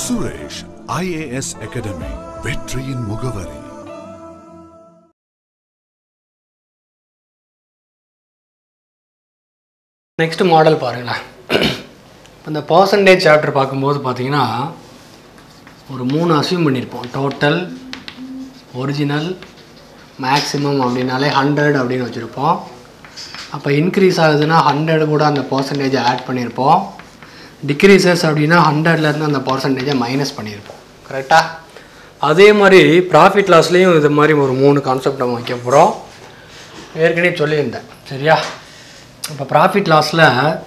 Suresh IAS Academy வெற்றியின் முகவரி next model பாருங்களேன் இந்த பர்சன்டேஜ் சாப்டர் பார்க்கும்போது பார்த்தீங்கன்னா ஒரு மூணு அசியூம் பண்ணியிருப்போம் டோட்டல் ஒரிஜினல் மேக்ஸிமம் அப்படின்னாலே ஹண்ட்ரட் அப்படின்னு வச்சுருப்போம் அப்போ இன்க்ரீஸ் ஆகுதுன்னா ஹண்ட்ரட் கூட அந்த பர்சன்டேஜை ஆட் பண்ணியிருப்போம் டிக்ரீசஸ் அப்படின்னா ஹண்ட்ரட்லேருந்து அந்த பர்சன்டேஜை மைனஸ் பண்ணியிருப்போம் கரெக்டாக அதே மாதிரி ப்ராஃபிட் லாஸ்லேயும் இது மாதிரி ஒரு மூணு கான்செப்ட் நம்ம வைக்க போகிறோம் ஏற்கனவே சொல்லியிருந்தேன் சரியா இப்போ ப்ராஃபிட் லாஸில்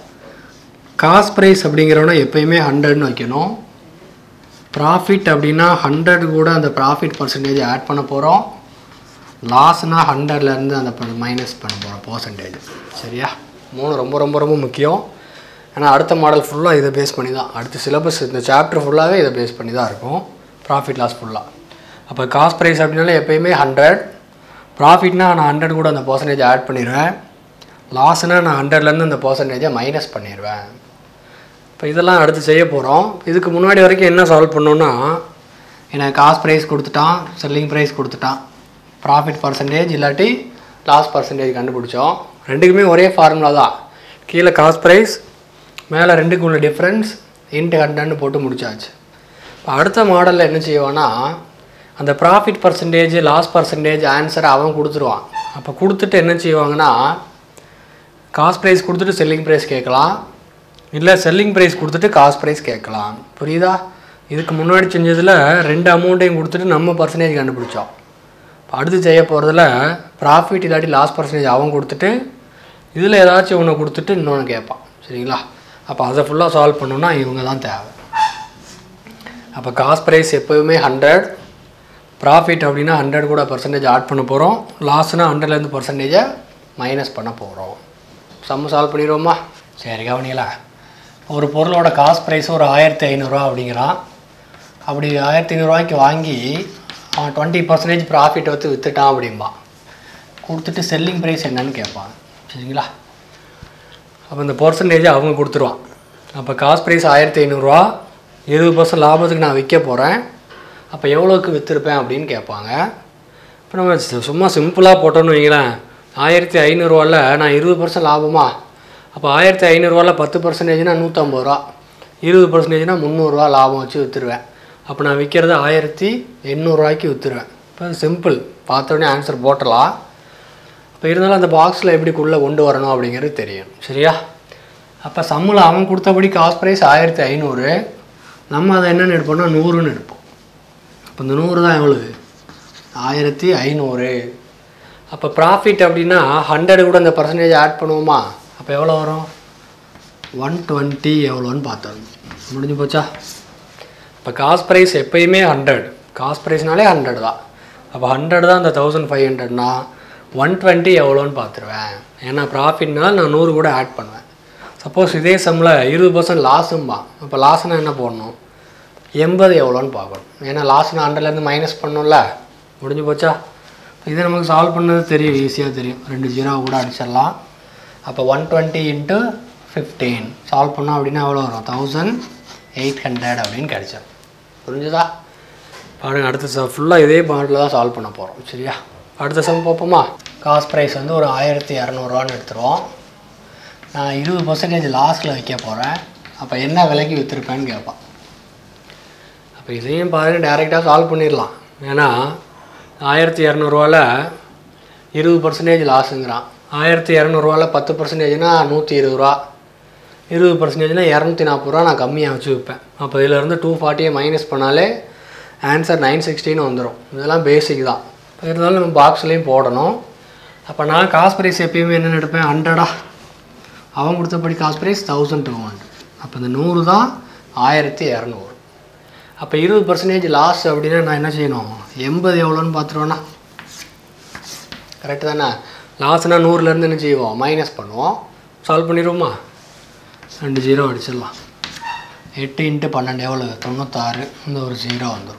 காஸ்ட் ப்ரைஸ் அப்படிங்கிறவன எப்பயுமே ஹண்ட்ரட்னு வைக்கணும் ப்ராஃபிட் அப்படின்னா ஹண்ட்ரட் கூட அந்த ப்ராஃபிட் பர்சன்டேஜ் ஆட் பண்ண போகிறோம் லாஸ்னால் ஹண்ட்ரட்லேருந்து அந்த மைனஸ் பண்ண போகிறோம் பர்சன்டேஜ் சரியா மூணு ரொம்ப ரொம்ப ரொம்ப முக்கியம் ஏன்னா அடுத்த மாடல் ஃபுல்லாக இதை பேஸ் பண்ணி தான் அடுத்த சிலபஸ் இந்த சாப்டர் ஃபுல்லாகவே இதை பேஸ் பண்ணி தான் இருக்கும் ப்ராஃபிட் லாஸ் ஃபுல்லாக அப்போ காஸ்ட் ப்ரைஸ் அப்படின்னாலே எப்பயுமே ஹண்ட்ரட் ப்ராஃபிட்னா நான் ஹண்ட்ரட் கூட அந்த பர்சன்டேஜ் ஆட் பண்ணிடுவேன் லாஸ்னா நான் ஹண்ட்ரட்லேருந்து அந்த பர்சன்டேஜை மைனஸ் பண்ணிடுவேன் இப்போ இதெல்லாம் அடுத்து செய்ய போகிறோம் இதுக்கு முன்னாடி வரைக்கும் என்ன சால்வ் பண்ணோன்னா எனக்கு காஸ்ட் ப்ரைஸ் கொடுத்துட்டான் செல்லிங் ப்ரைஸ் கொடுத்துட்டான் ப்ராஃபிட் பர்சன்டேஜ் இல்லாட்டி லாஸ் பர்சன்டேஜ் கண்டுபிடிச்சோம் ரெண்டுக்குமே ஒரே ஃபார்முலா தான் கீழே காஸ்ட் ப்ரைஸ் மேலே ரெண்டுக்கு உள்ள டிஃப்ரென்ஸ் இன்ட்டு ஹண்ட்ரட்னு போட்டு முடிச்சாச்சு இப்போ அடுத்த மாடலில் என்ன செய்வான்னா அந்த profit percentage loss percentage answer அவன் கொடுத்துருவான் அப்போ கொடுத்துட்டு என்ன செய்வாங்கன்னா காஸ்ட் ப்ரைஸ் கொடுத்துட்டு செல்லிங் ப்ரைஸ் கேட்கலாம் இல்லை செல்லிங் ப்ரைஸ் கொடுத்துட்டு காஸ்ட் ப்ரைஸ் கேட்கலாம் புரியுதா இதுக்கு முன்னாடி செஞ்சதில் ரெண்டு அமௌண்ட்டையும் கொடுத்துட்டு நம்ம பர்சன்டேஜ் கண்டுபிடிச்சோம் இப்போ அடுத்து செய்ய போகிறதுல ப்ராஃபிட் இல்லாட்டி லாஸ் பர்சன்டேஜ் அவன் கொடுத்துட்டு இதில் ஏதாச்சும் ஒன்று கொடுத்துட்டு இன்னொன்று கேட்பான் சரிங்களா அப்போ அதை ஃபுல்லாக சால்வ் பண்ணணுன்னா இவங்க தான் தேவை அப்போ காஸ்ட் ப்ரைஸ் எப்போவுமே ஹண்ட்ரட் ப்ராஃபிட் அப்படின்னா ஹண்ட்ரட் கூட பர்சன்டேஜ் ஆட் பண்ண போகிறோம் லாஸ்னால் ஹண்ட்ரட்லேருந்து பர்சன்டேஜை மைனஸ் பண்ண போகிறோம் சம்ம சால்வ் பண்ணிடுவோமா சரி கவனிங்களா ஒரு பொருளோட காஸ்ட் ப்ரைஸ் ஒரு ஆயிரத்தி ஐநூறுரூவா அப்படிங்கிறான் அப்படி ஆயிரத்தி ஐநூறுரூவாய்க்கு வாங்கி அவன் டுவெண்ட்டி பர்சன்டேஜ் ப்ராஃபிட் வந்து விற்றுட்டான் அப்படிம்பான் கொடுத்துட்டு செல்லிங் ப்ரைஸ் என்னன்னு கேட்பான் சரிங்களா அப்போ இந்த பர்சன்டேஜை அவங்க கொடுத்துருவான் அப்போ காஸ்ட் ப்ரைஸ் ஆயிரத்தி ஐநூறுரூவா இருபது பர்சன்ட் லாபத்துக்கு நான் விற்க போகிறேன் அப்போ எவ்வளோக்கு விற்றுருப்பேன் அப்படின்னு கேட்பாங்க இப்போ நம்ம சு- சும்மா சிம்பிளாக போட்டோன்னு வைங்களேன் ஆயிரத்தி ஐநூறுரூவாவில் நான் இருபது பர்சன்ட் லாபமா அப்போ ஆயிரத்தி ஐநூறுரூவாவில் பத்து பர்சன்டேஜ்னா நூற்றம்பது ரூபா இருபது பர்சன்டேஜ்னா முந்நூறுரூவா லாபம் வச்சு விற்றுருவேன் அப்போ நான் விற்கிறது ஆயிரத்தி எண்ணூறுரூவாய்க்கு விற்றுருவேன் இப்போ சிம்பிள் பார்த்த உடனே ஆன்சர் போட்டலாம் இப்போ இருந்தாலும் அந்த பாக்ஸில் எப்படிக்குள்ளே கொண்டு வரணும் அப்படிங்கிறது தெரியும் சரியா அப்போ சம்மில் அவன் கொடுத்தபடி காஸ்ட் ப்ரைஸ் ஆயிரத்தி ஐநூறு நம்ம அதை என்னென்னு எடுப்போம்னா நூறுன்னு எடுப்போம் அப்போ இந்த நூறு தான் எவ்வளவு ஆயிரத்தி ஐநூறு அப்போ ப்ராஃபிட் அப்படின்னா ஹண்ட்ரட் கூட இந்த பர்சன்டேஜ் ஆட் பண்ணுவோமா அப்போ எவ்வளோ வரும் ஒன் டுவெண்ட்டி எவ்வளோன்னு பார்த்தோம் முடிஞ்சு போச்சா இப்போ காஸ்ட் ப்ரைஸ் எப்பயுமே ஹண்ட்ரட் காஸ்ட் ப்ரைஸ்னாலே ஹண்ட்ரட் தான் அப்போ ஹண்ட்ரட் தான் அந்த தௌசண்ட் ஃபைவ் ஹண்ட்ரட்னா ஒன் டுவெண்ட்டி எவ்வளோன்னு பார்த்துருவேன் ஏன்னா ப்ராஃபிட்னால நான் நூறு கூட ஆட் பண்ணுவேன் சப்போஸ் இதே சம்மில் இருபது பர்சன்ட் லாஸும்பா அப்போ லாஸ்னால் என்ன போடணும் எண்பது எவ்வளோன்னு பார்க்கணும் ஏன்னா லாஸ்ட்னா ஹண்ட்ரட்லேருந்து மைனஸ் பண்ணணும்ல முடிஞ்சு போச்சா இதை நமக்கு சால்வ் பண்ணது தெரியும் ஈஸியாக தெரியும் ரெண்டு ஜீரோ கூட அடிச்சிடலாம் அப்போ one twenty into fifteen solve பண்ணோம் அப்படின்னா எவ்வளோ வரும் தௌசண்ட் எயிட் ஹண்ட்ரட் அப்படின்னு கிடச்சிடும் புரிஞ்சுதா பாருங்க அடுத்த சம் ஃபுல்லாக இதே மாடலில் தான் சால்வ் பண்ண போகிறோம் சரியா அடுத்த சம் பார்ப்போமா காஸ்ட் ப்ரைஸ் வந்து ஒரு ஆயிரத்தி இரநூறுவான்னு எடுத்துருவோம் நான் இருபது பர்சன்டேஜ் லாஸ்ட்டில் வைக்க போகிறேன் அப்போ என்ன விலைக்கு விற்றுருப்பேன்னு கேட்பான் அப்போ இதையும் பாருங்க டேரெக்டாக சால்வ் பண்ணிடலாம் ஏன்னா ஆயிரத்தி இரநூறுவாவில் இருபது பர்சன்டேஜ் லாஸுங்கிறான் ஆயிரத்தி இரநூறுவாவில் பத்து பர்சன்டேஜ்னா நூற்றி இருபது ரூபா இருபது பர்சன்டேஜ்னா இரநூத்தி நாற்பது ரூபா நான் கம்மியாக வச்சு விற்பேன் அப்போ இதிலேருந்து டூ ஃபார்ட்டியை மைனஸ் பண்ணாலே ஆன்சர் நைன் சிக்ஸ்டின்னு வந்துடும் இதெல்லாம் பேசிக் தான் இப்போ இருந்தாலும் நம்ம பாக்ஸ்லேயும் போடணும் அப்போ நான் காஸ்ட் ப்ரைஸ் எப்பயுமே என்னென்னு எடுப்பேன் ஹண்ட்ரடா அவன் கொடுத்தபடி cost price thousand two hundred அப்போ இந்த நூறு தான் ஆயிரத்தி இரநூறு அப்போ இருபது பர்சன்டேஜ் லாஸ் அப்படின்னா நான் என்ன செய்யணும் எண்பது எவ்வளோன்னு பார்த்துருவேண்ணா கரெக்டு தானே லாஸ்னா நூறுலேருந்து என்ன செய்வோம் மைனஸ் பண்ணுவோம் சால்வ் பண்ணிடுவோமா ரெண்டு ஜீரோ அடிச்சிடலாம் எட்டு இன்ட்டு பன்னெண்டு எவ்வளோ தொண்ணூத்தாறு இந்த ஒரு ஜீரோ வந்துடும்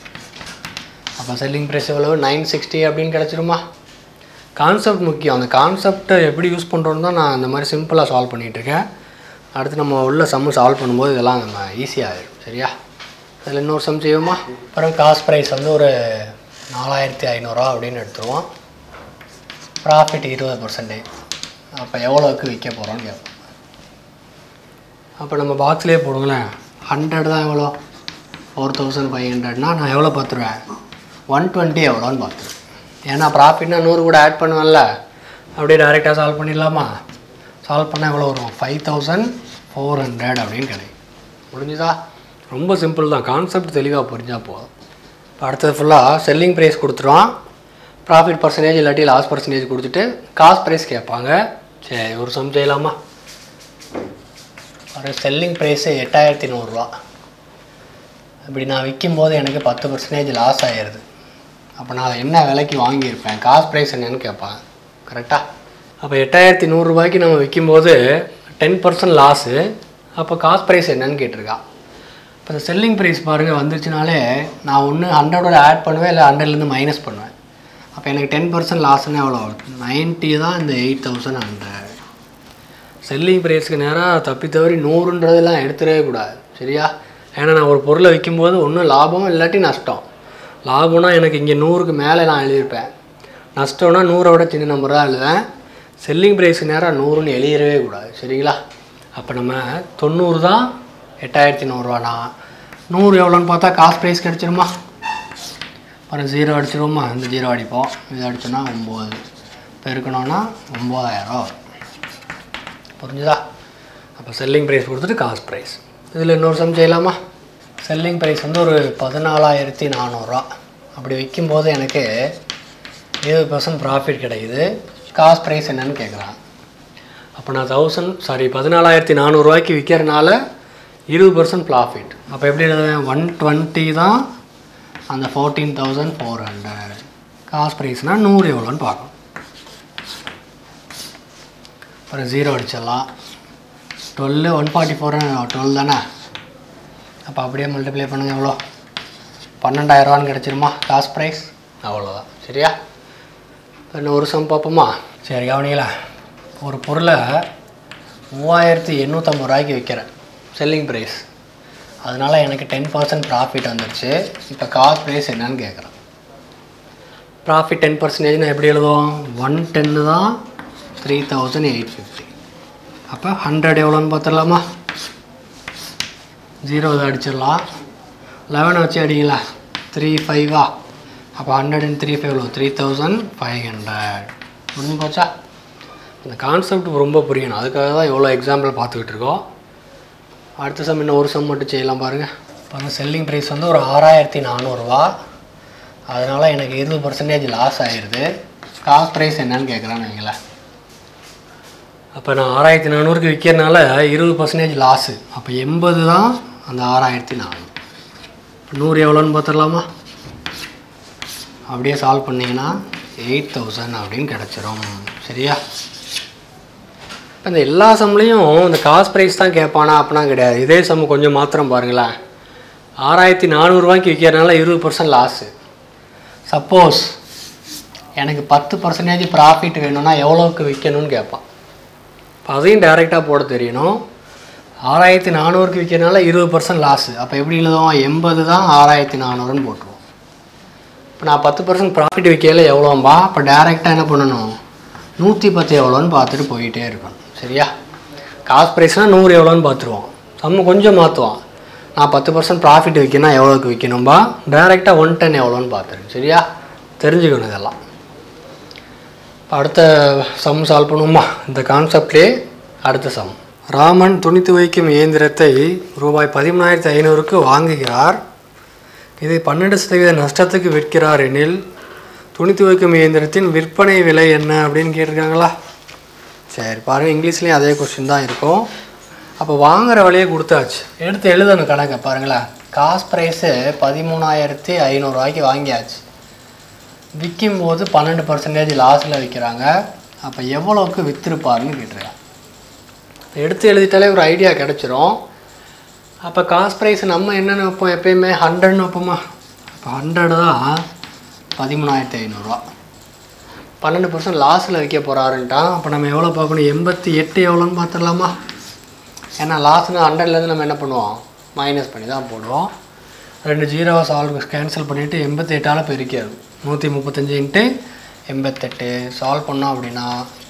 அப்போ செல்லிங் ப்ரைஸ் எவ்வளோ நைன் சிக்ஸ்டி அப்படின்னு கிடச்சிருமா கான்செப்ட் முக்கியம் அந்த கான்செப்டை எப்படி யூஸ் பண்ணுறோன்னு தான் நான் இந்த மாதிரி சிம்பிளாக சால்வ் பண்ணிகிட்ருக்கேன் அடுத்து நம்ம உள்ள சம்மு சால்வ் பண்ணும்போது இதெல்லாம் நம்ம ஈஸியாகிடும் சரியா அதில் இன்னொரு சம் செய்வோமா அப்புறம் காஸ்ட் ப்ரைஸ் வந்து ஒரு நாலாயிரத்தி ஐநூறுரூவா அப்படின்னு எடுத்துருவோம் ப்ராஃபிட் இருபது பர்சன்டேஜ் அப்போ எவ்வளோக்கு விற்க போகிறோம்னு கேட்போம் அப்போ நம்ம பாக்ஸ்லேயே போடுங்களேன் ஹண்ட்ரட் தான் எவ்வளோ ஃபோர் தௌசண்ட் ஃபைவ் ஹண்ட்ரட்னா நான் எவ்வளோ பார்த்துருவேன் ஒன் டுவெண்ட்டி எவ்வளோன்னு பார்த்துருவேன் ஏன்னா ப்ராஃபிட்னா நூறு கூட ஆட் பண்ணுவேன்ல அப்படியே டேரெக்டாக சால்வ் பண்ணிடலாமா சால்வ் பண்ணால் எவ்வளோ வரும் ஃபைவ் தௌசண்ட் ஃபோர் ஹண்ட்ரட் அப்படின்னு கிடைக்கும் முடிஞ்சுதா ரொம்ப சிம்பிள் தான் கான்செப்ட் தெளிவாக புரிஞ்சால் போதும் இப்போ அடுத்தது ஃபுல்லாக செல்லிங் ப்ரைஸ் கொடுத்துருவான் ப்ராஃபிட் பர்சன்டேஜ் இல்லாட்டி லாஸ் பர்சன்டேஜ் கொடுத்துட்டு காஸ்ட் ப்ரைஸ் கேட்பாங்க சரி ஒரு சம் செய்யலாமா ஒரு செல்லிங் ப்ரைஸு எட்டாயிரத்தி நூறுரூவா இப்படி நான் விற்கும்போது எனக்கு பத்து பர்சன்டேஜ் லாஸ் ஆயிடுது அப்போ நான் என்ன விலைக்கு வாங்கியிருப்பேன் காஸ்ட் ப்ரைஸ் என்னன்னு கேட்பாங்க கரெக்டாக அப்போ எட்டாயிரத்தி நூறுரூபாய்க்கு நம்ம விற்கும்போது டென் பர்சன்ட் லாஸு அப்போ காஸ்ட் ப்ரைஸ் என்னன்னு கேட்டிருக்கான் இப்போ இந்த செல்லிங் ப்ரைஸ் பாருங்கள் வந்துருச்சுனாலே நான் ஒன்று ஹண்ட்ரடோட ஆட் பண்ணுவேன் இல்லை ஹண்ட்ரட்லேருந்து மைனஸ் பண்ணுவேன் அப்போ எனக்கு டென் பர்சன்ட் லாஸ்ன்னு எவ்வளோ நைன்ட்டி தான் இந்த எயிட் தௌசண்ட் ஹண்ட்ரட் செல்லிங் ப்ரைஸ்க்கு நேராக தப்பி தவறி நூறுன்றதெல்லாம் எடுத்துடவே கூடாது சரியா ஏன்னா நான் ஒரு பொருளை விற்கும்போது ஒன்றும் லாபம் இல்லாட்டி நஷ்டம் லாபம்னா எனக்கு இங்கே நூறுக்கு மேலே நான் எழுதியிருப்பேன் நஷ்டம்னா நூறோட சின்ன நம்பர் தான் எழுதுவேன் செல்லிங் ப்ரைஸ்க்கு நேராக நூறுன்னு எழுதிடவே கூடாது சரிங்களா அப்போ நம்ம தொண்ணூறு தான் எட்டாயிரத்தி நூறுரூவானா நூறு எவ்வளோன்னு பார்த்தா காஸ்ட் ப்ரைஸ் கிடச்சிருமா அப்புறம் ஜீரோ அடிச்சிருவோமா இந்த ஜீரோ அடிப்போம் இது அடிச்சோன்னா ஒம்பது பெருக்கணும்னா ஒம்பதாயிரம் வரும் புரிஞ்சுதா அப்போ செல்லிங் ப்ரைஸ் கொடுத்துட்டு காஸ்ட் ப்ரைஸ் இதில் இன்னொரு சம் செய்யலாமா செல்லிங் ப்ரைஸ் வந்து ஒரு பதினாலாயிரத்தி நானூறுரூவா அப்படி விற்கும்போது எனக்கு இருபது பர்சன்ட் ப்ராஃபிட் கிடைக்குது காஸ்ட் ப்ரைஸ் என்னன்னு கேட்குறான் அப்போ நான் தௌசண்ட் சாரி பதினாலாயிரத்தி நானூறுரூவாய்க்கு விற்கிறனால இருபது பர்சன்ட் ப்ராஃபிட் அப்போ எப்படி எழுதுவேன் ஒன் டுவெண்ட்டி தான் அந்த fourteen thousand four hundred cost ப்ரைஸ்னால் நூறு எவ்வளோன்னு பார்க்கணும் அப்புறம் ஜீரோ அடிச்சிடலாம் twelve one forty four twelve தானே அப்போ அப்படியே மல்டிப்ளை பண்ணுங்க எவ்வளோ பன்னெண்டாயிரரூவான்னு கிடச்சிருமா காஸ்ட் ப்ரைஸ் அவ்வளோதான் சரியா இன்னும் ஒரு சம் பார்ப்போமா சரி கவனிங்களா ஒரு பொருளை மூவாயிரத்தி எண்ணூற்றம்பது ரூபாய்க்கு விற்கிறேன் செல்லிங் ப்ரைஸ் அதனால் எனக்கு டென் பர்சன்ட் ப்ராஃபிட் வந்துருச்சு இப்போ காஸ்ட் ப்ரைஸ் என்னன்னு கேட்குறேன் ப்ராஃபிட் டென் பர்சன்டேஜ்னு எப்படி எழுதுவோம் ஒன் டென்னு தான் த்ரீ தௌசண்ட் எயிட் ஃபிஃப்டி அப்போ ஹண்ட்ரட் எவ்வளோன்னு பார்த்துடலாமா ஜீரோ இதை அடிச்சிடலாம் லெவனை வச்சு அடிங்களா த்ரீ ஃபைவா அப்போ ஹண்ட்ரட் அண்ட் த்ரீ ஃபைவ் எவ்வளோ த்ரீ தௌசண்ட் ஃபைவ் ஹண்ட்ரட் முடிஞ்சு போச்சா இந்த கான்செப்ட் ரொம்ப புரியணும் அதுக்காக தான் எவ்வளோ எக்ஸாம்பிள் பார்த்துக்கிட்டு இருக்கோம் அடுத்த சம் இன்னும் ஒரு சம் மட்டும் செய்யலாம் பாருங்கள் இப்போ செல்லிங் ப்ரைஸ் வந்து ஒரு ஆறாயிரத்தி நானூறுரூவா அதனால் எனக்கு இருபது பர்சன்டேஜ் லாஸ் ஆயிடுது காஸ்ட் ப்ரைஸ் என்னன்னு கேட்குறான்னு வைங்களேன் அப்போ நான் ஆறாயிரத்தி நானூறுக்கு விற்கிறனால இருபது பர்சன்டேஜ் லாஸு அப்போ எண்பது தான் அந்த ஆறாயிரத்தி நானூறு நூறு எவ்வளோன்னு பார்த்துடலாமா அப்படியே சால்வ் பண்ணிங்கன்னா எயிட் தௌசண்ட் அப்படின்னு கிடச்சிரும் சரியா இப்போ இந்த எல்லா சம்லேயும் இந்த காஸ்ட் ப்ரைஸ் தான் கேட்பானா அப்படின்னா கிடையாது இதே சம் கொஞ்சம் மாத்திரம் பாருங்களேன் ஆறாயிரத்தி நானூறுரூவாய்க்கு விற்கிறனால இருபது பர்சன்ட் லாஸு சப்போஸ் எனக்கு பத்து பர்சன்டேஜ் ப்ராஃபிட் வேணும்னா எவ்வளோவுக்கு விற்கணும்னு கேட்பான் இப்போ அதையும் டைரெக்டாக போட தெரியணும் ஆறாயிரத்தி நானூறுக்கு விற்கிறனால இருபது பர்சன்ட் லாஸு அப்போ எப்படி எழுதுவோம் எண்பது தான் ஆறாயிரத்தி நானூறுன்னு போட்டுருவோம் இப்போ நான் பத்து பர்சன்ட் ப்ராஃபிட் விற்கையில் எவ்வளோம்பா அப்போ டேரெக்டாக என்ன பண்ணணும் நூற்றி பத்து எவ்வளோன்னு பார்த்துட்டு போயிட்டே இருக்கணும் சரியா காஸ்ட் ப்ரைஸ்னால் நூறு எவ்வளோன்னு பார்த்துருவோம் சம்ம கொஞ்சம் மாற்றுவான் நான் பத்து பர்சன்ட் ப்ராஃபிட் விற்கணும் எவ்வளோக்கு விற்கணும்பா டேரெக்டாக ஒன் டென் எவ்வளோன்னு பார்த்துருங்க சரியா தெரிஞ்சுக்கணும் இதெல்லாம் இப்போ அடுத்த சம் சால்வ் பண்ணுவோமா இந்த கான்செப்ட்லேயே அடுத்த சம் ராமன் துணி துவைக்கும் இயந்திரத்தை ரூபாய் பதிமூணாயிரத்தி ஐநூறுக்கு வாங்குகிறார் இதை பன்னெண்டு சதவீத நஷ்டத்துக்கு விற்கிறார் எனில் துணி துவைக்கும் இயந்திரத்தின் விற்பனை விலை என்ன அப்படின்னு கேட்டிருக்காங்களா சரி பாருங்கள் இங்கிலீஷ்லேயும் அதே கொஸ்டின் தான் இருக்கும் அப்போ வாங்குற விலையை கொடுத்தாச்சு எடுத்து எழுதணும் கணக்கை பாருங்களேன் காஸ்ட் ப்ரைஸு பதிமூணாயிரத்தி ஐநூறுரூவாய்க்கு வாங்கியாச்சு விற்கும்போது பன்னெண்டு பர்சன்டேஜ் லாஸில் விற்கிறாங்க அப்போ எவ்வளோக்கு விற்றுருப்பாருன்னு கேட்டிருக்காங்க எடுத்து எழுதிட்டாலே ஒரு ஐடியா கிடச்சிரும் அப்போ காஸ்ட் ப்ரைஸ் நம்ம என்னென்னு வைப்போம் எப்பயுமே ஹண்ட்ரட்னு வைப்போமா இப்போ ஹண்ட்ரட் தான் பதிமூணாயிரத்தி ஐநூறுரூவா பன்னெண்டு பர்சன்ட் லாஸில் விற்க போகிறாருன்ட்டான் அப்போ நம்ம எவ்வளோ பார்க்கணும் எண்பத்தி எட்டு எவ்வளோன்னு பார்த்துடலாமா ஏன்னா லாஸ்னு ஹண்ட்ரட்லேருந்து நம்ம என்ன பண்ணுவோம் மைனஸ் பண்ணி தான் போடுவோம் ரெண்டு ஜீரோவை சால்வ் கேன்சல் பண்ணிவிட்டு எண்பத்தெட்டால் பெருக்கிறது நூற்றி முப்பத்தஞ்சு இன்ட்டு எண்பத்தெட்டு சால்வ் பண்ணோம் அப்படின்னா